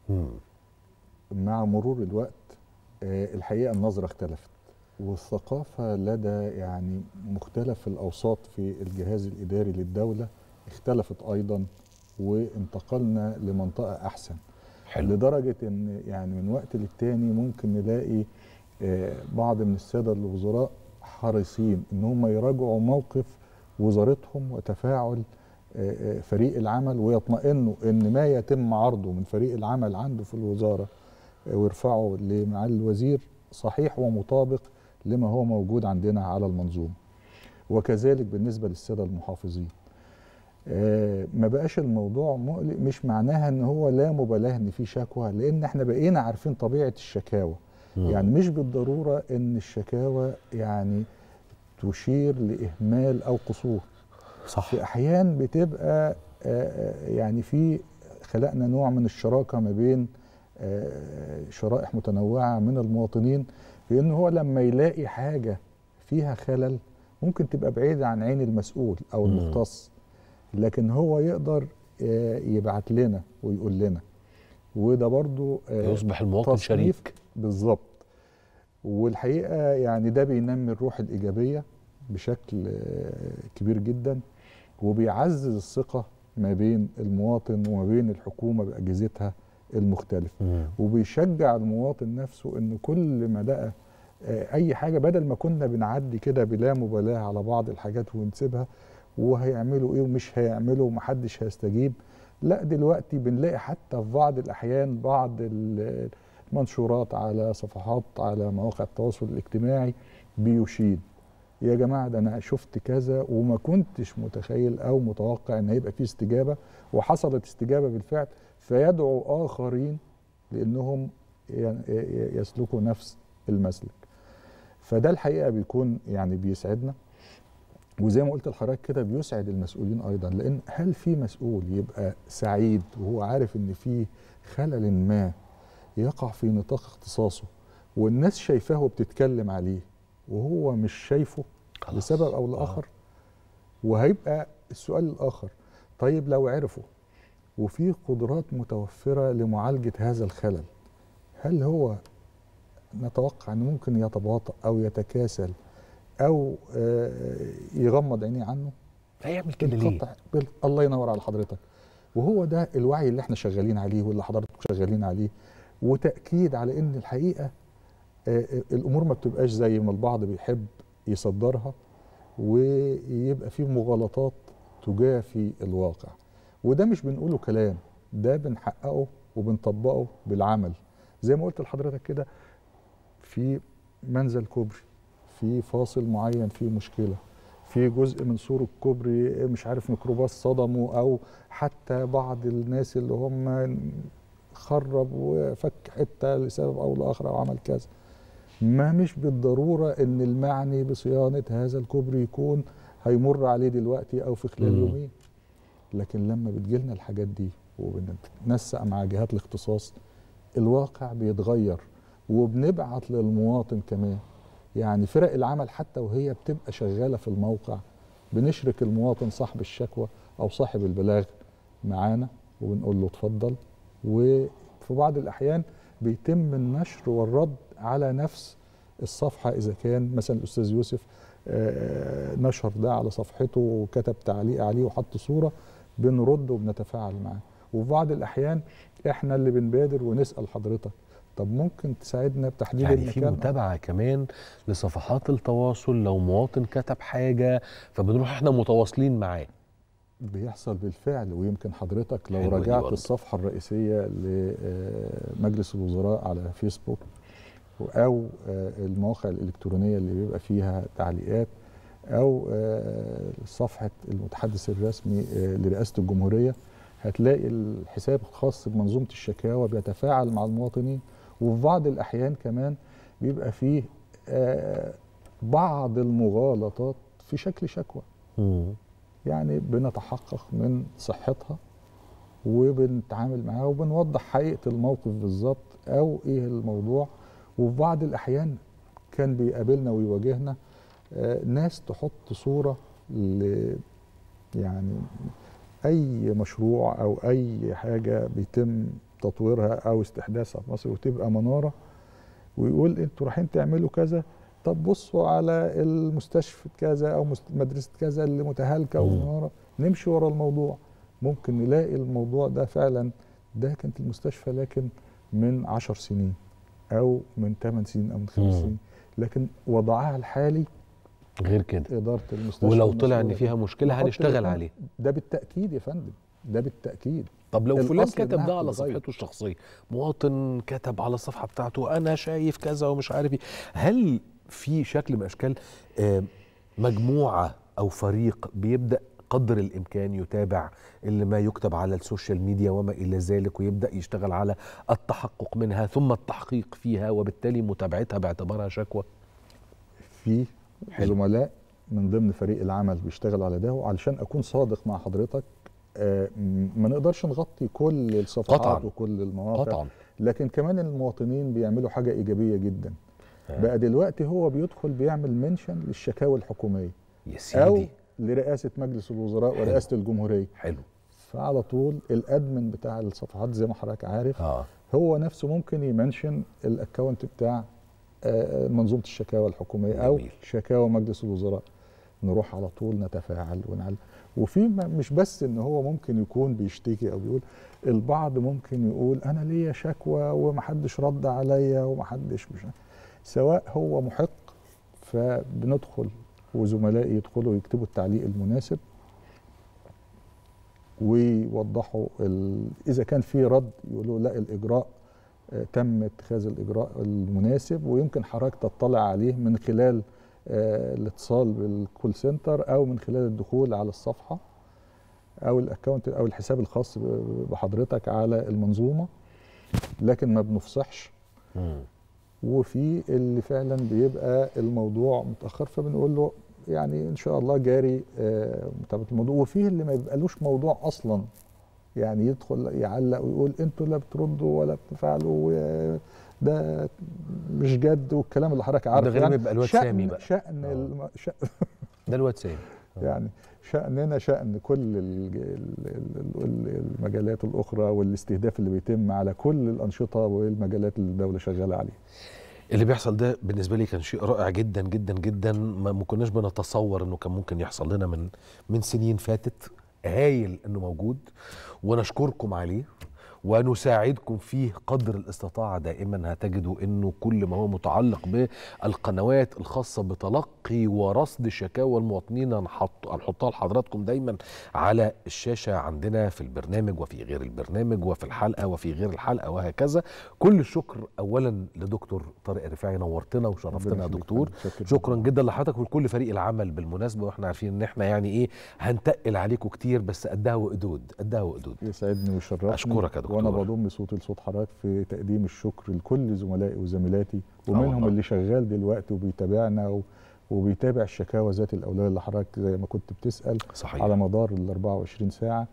مع مرور الوقت آه، الحقيقه النظره اختلفت والثقافه لدى يعني مختلف الاوساط في الجهاز الاداري للدوله اختلفت ايضا وانتقلنا لمنطقه احسن حلو. لدرجه ان يعني من وقت للتاني ممكن نلاقي آه، بعض من الساده الوزراء حريصين ان هم يراجعوا موقف وزارتهم وتفاعل آه، آه، فريق العمل ويطمئنوا ان ما يتم عرضه من فريق العمل عنده في الوزاره آه، ويرفعه لمعالي الوزير صحيح ومطابق لما هو موجود عندنا على المنظومه وكذلك بالنسبه للساده المحافظين آه، ما بقاش الموضوع مقلق مش معناها ان هو لا مبالاه ان في شكوى لان احنا بقينا عارفين طبيعه الشكاوى مم. يعني مش بالضروره ان الشكاوى يعني تشير لاهمال او قصور صح في احيان بتبقى آه، آه، يعني في خلقنا نوع من الشراكه ما بين آه، شرائح متنوعه من المواطنين في ان هو لما يلاقي حاجه فيها خلل ممكن تبقى بعيده عن عين المسؤول او مم. المختص لكن هو يقدر آه، يبعت لنا ويقول لنا وده برضو آه، يصبح المواطن تصنيف شريك بالظبط والحقيقه يعني ده بينمي الروح الايجابيه بشكل آه، كبير جدا وبيعزز الثقه ما بين المواطن وما بين الحكومه باجهزتها المختلفه مم. وبيشجع المواطن نفسه ان كل ما لقى آه، اي حاجه بدل ما كنا بنعدي كده بلا مبالاه على بعض الحاجات ونسيبها وهيعملوا ايه ومش هيعملوا ومحدش هيستجيب لا دلوقتي بنلاقي حتى في بعض الاحيان بعض ال- المنشورات على صفحات على مواقع التواصل الاجتماعي بيشيد يا جماعه ده انا شفت كذا وما كنتش متخيل او متوقع ان هيبقى في استجابه وحصلت استجابه بالفعل فيدعو اخرين لانهم ي- ي- يسلكوا نفس المسلك فده الحقيقه بيكون يعني بيسعدنا وزي ما قلت لحضرتك كده بيسعد المسؤولين ايضا لان هل في مسؤول يبقى سعيد وهو عارف ان في خلل ما يقع في نطاق اختصاصه والناس شايفاه وبتتكلم عليه وهو مش شايفه خلاص. لسبب او لاخر وهيبقى السؤال الاخر طيب لو عرفوا وفي قدرات متوفره لمعالجه هذا الخلل هل هو نتوقع انه ممكن يتباطأ او يتكاسل او آه، يغمض عينيه عنه هيعمل كده ليه؟ بالقطع بال... الله ينور على حضرتك وهو ده الوعي اللي احنا شغالين عليه واللي حضراتكم شغالين عليه وتاكيد على ان الحقيقه آه، آه، الامور ما بتبقاش زي ما البعض بيحب يصدرها ويبقى فيه مغالطات تجافي الواقع وده مش بنقوله كلام ده بنحققه وبنطبقه بالعمل زي ما قلت لحضرتك كده في منزل كوبري في فاصل معين فيه مشكله في جزء من سور الكوبري مش عارف ميكروباص صدمه او حتى بعض الناس اللي هم خرب وفك حته لسبب او لاخر او عمل كذا ما مش بالضروره ان المعني بصيانه هذا الكوبري يكون هيمر عليه دلوقتي او في خلال مم. يومين لكن لما بتجيلنا الحاجات دي وبنتنسق مع جهات الاختصاص الواقع بيتغير وبنبعت للمواطن كمان يعني فرق العمل حتى وهي بتبقى شغاله في الموقع بنشرك المواطن صاحب الشكوى او صاحب البلاغ معانا وبنقول له اتفضل وفي بعض الاحيان بيتم النشر والرد على نفس الصفحه اذا كان مثلا الاستاذ يوسف آه، نشر ده على صفحته وكتب تعليق عليه وحط صوره بنرد وبنتفاعل معاه وفي بعض الاحيان احنا اللي بنبادر ونسال حضرتك طب ممكن تساعدنا بتحديد يعني في المكان متابعه كمان لصفحات التواصل لو مواطن كتب حاجه فبنروح احنا متواصلين معاه بيحصل بالفعل ويمكن حضرتك لو حلوة دي رجعت برضه. الصفحة الرئيسية لمجلس الوزراء على فيسبوك أو آه، المواقع الإلكترونية اللي بيبقى فيها تعليقات أو آه، صفحة المتحدث الرسمي آه، لرئاسة الجمهورية هتلاقي الحساب الخاص بمنظومة الشكاوى بيتفاعل مع المواطنين وفي بعض الأحيان كمان بيبقى فيه آه، بعض المغالطات في شكل شكوى مم. يعني بنتحقق من صحتها وبنتعامل معاها وبنوضح حقيقة الموقف بالظبط أو إيه الموضوع وفي بعض الأحيان كان بيقابلنا ويواجهنا آه، ناس تحط صورة ل يعني أي مشروع أو أي حاجة بيتم تطويرها أو استحداثها في مصر وتبقى منارة ويقول انتوا رايحين تعملوا كذا طب بصوا على المستشفى كذا او مست- مدرسه كذا اللي متهالكه مم. ومناره نمشي ورا الموضوع ممكن نلاقي الموضوع ده فعلا ده كانت المستشفى لكن من عشر سنين او من ثمان سنين او من خمس مم. سنين لكن وضعها الحالي غير كده اداره المستشفى ولو طلع ان المسؤولة فيها مشكله نحط هنشتغل الإقامة. عليه ده بالتاكيد يا فندم ده بالتاكيد طب لو فلان الأصل كتب إنها ده على بتتغير. صفحته الشخصيه مواطن كتب على الصفحه بتاعته انا شايف كذا ومش عارف ايه هل في شكل من اشكال آه، مجموعه او فريق بيبدا قدر الامكان يتابع اللي ما يكتب على السوشيال ميديا وما الى ذلك ويبدا يشتغل على التحقق منها ثم التحقيق فيها وبالتالي متابعتها باعتبارها شكوى في حلو. زملاء من ضمن فريق العمل بيشتغلوا على ده وعلشان اكون صادق مع حضرتك آه، م- ما نقدرش نغطي كل الصفحات قطعاً. وكل المواقع قطعا لكن كمان المواطنين بيعملوا حاجه ايجابيه جدا آه. بقى دلوقتي هو بيدخل بيعمل منشن للشكاوى الحكوميه يا او سيدي لرئاسه مجلس الوزراء ورئاسه الجمهوريه حلو فعلى طول الادمن بتاع الصفحات زي ما حضرتك عارف اه هو نفسه ممكن يمنشن الاكونت بتاع آه، منظومه الشكاوى الحكوميه او جميل. شكاوى مجلس الوزراء نروح على طول نتفاعل ونعلم وفي م- مش بس ان هو ممكن يكون بيشتكي او بيقول البعض ممكن يقول انا ليا شكوى ومحدش رد عليا ومحدش مش سواء هو محق فبندخل وزملائي يدخلوا يكتبوا التعليق المناسب ويوضحوا ال... اذا كان في رد يقولوا لا الاجراء آه، تم اتخاذ الاجراء المناسب ويمكن حضرتك تطلع عليه من خلال آه، الاتصال بالكول سنتر او من خلال الدخول على الصفحه او الاكونت او الحساب الخاص ب- بحضرتك على المنظومه لكن ما بنفصحش مم. وفي اللي فعلا بيبقى الموضوع متاخر فبنقول له يعني ان شاء الله جاري آه، متابعه الموضوع وفي اللي ما يبقالوش موضوع اصلا يعني يدخل يعلق ويقول انتوا لا بتردوا ولا بتفعلوا و- ده مش جد والكلام اللي حضرتك عارفه غير ما يبقى الواد شأن سامي بقى. شأن آه. الم... شأن ده الواد سامي يعني شأننا شأن كل ال- ال- ال- ال- المجالات الأخرى والاستهداف اللي بيتم على كل الأنشطة والمجالات اللي الدولة شغالة عليها اللي بيحصل ده بالنسبه لي كان شيء رائع جدا جدا جدا ما ما كناش بنتصور انه كان ممكن يحصل لنا من من سنين فاتت هايل انه موجود ونشكركم عليه ونساعدكم فيه قدر الاستطاعة دائما هتجدوا انه كل ما هو متعلق بالقنوات الخاصة بتلقي ورصد شكاوى المواطنين هنحط هنحطها لحضراتكم دايما على الشاشة عندنا في البرنامج وفي غير البرنامج وفي الحلقة وفي غير الحلقة وهكذا كل الشكر اولا لدكتور طارق الرفاعي نورتنا وشرفتنا يا ربنا دكتور يخليك. شكراً. شكرا جدا لحضرتك ولكل فريق العمل بالمناسبة واحنا عارفين ان احنا يعني ايه هنتقل عليكم كتير بس قدها وقدود قدها وقدود يسعدني ويشرفني أشكرك يا دكتور. وانا بضم صوتي لصوت حضرتك في تقديم الشكر لكل زملائي وزميلاتي ومنهم والله. اللي شغال دلوقتي وبيتابعنا و... وبيتابع الشكاوى ذات الاولويه اللي حضرتك زي ما كنت بتسال صحيح على مدار ال 24 ساعه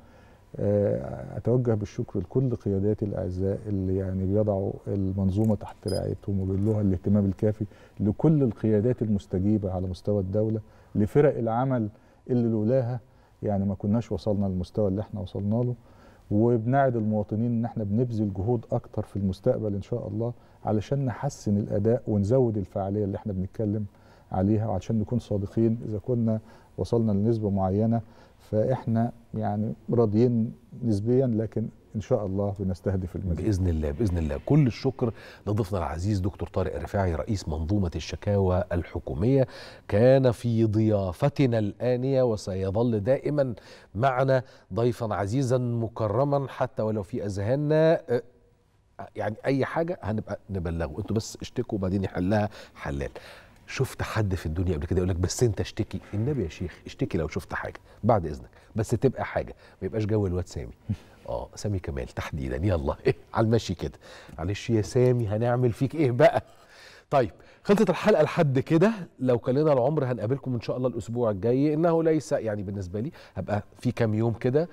آه، اتوجه بالشكر لكل قياداتي الاعزاء اللي يعني بيضعوا المنظومه تحت رعايتهم وبيدلوها الاهتمام الكافي لكل القيادات المستجيبه على مستوى الدوله لفرق العمل اللي لولاها يعني ما كناش وصلنا للمستوى اللي احنا وصلنا له وبنعد المواطنين ان احنا بنبذل جهود اكتر في المستقبل ان شاء الله علشان نحسن الاداء ونزود الفعاليه اللي احنا بنتكلم عليها وعشان نكون صادقين اذا كنا وصلنا لنسبه معينه فاحنا يعني راضيين نسبيا لكن ان شاء الله بنستهدف المزيد باذن الله باذن الله كل الشكر لضيفنا العزيز دكتور طارق الرفاعي رئيس منظومه الشكاوى الحكوميه كان في ضيافتنا الانيه وسيظل دائما معنا ضيفا عزيزا مكرما حتى ولو في اذهاننا آه، يعني اي حاجه هنبقى نبلغه انتوا بس اشتكوا وبعدين يحلها حلال شفت حد في الدنيا قبل كده يقول لك بس انت اشتكي النبي يا شيخ اشتكي لو شفت حاجه بعد اذنك بس تبقى حاجه ما يبقاش جو الواد سامي اه سامي كمال تحديدا يلا إيه على المشي كده معلش يا سامي هنعمل فيك ايه بقى طيب خلصت الحلقه لحد كده لو كان لنا العمر هنقابلكم ان شاء الله الاسبوع الجاي انه ليس يعني بالنسبه لي هبقى في كام يوم كده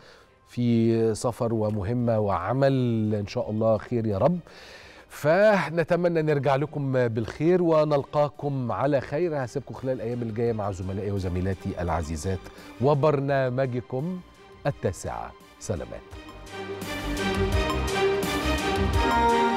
في سفر ومهمه وعمل ان شاء الله خير يا رب فنتمنى نرجع لكم بالخير ونلقاكم على خير هسيبكم خلال الايام الجايه مع زملائي وزميلاتي العزيزات وبرنامجكم التاسعه سلامات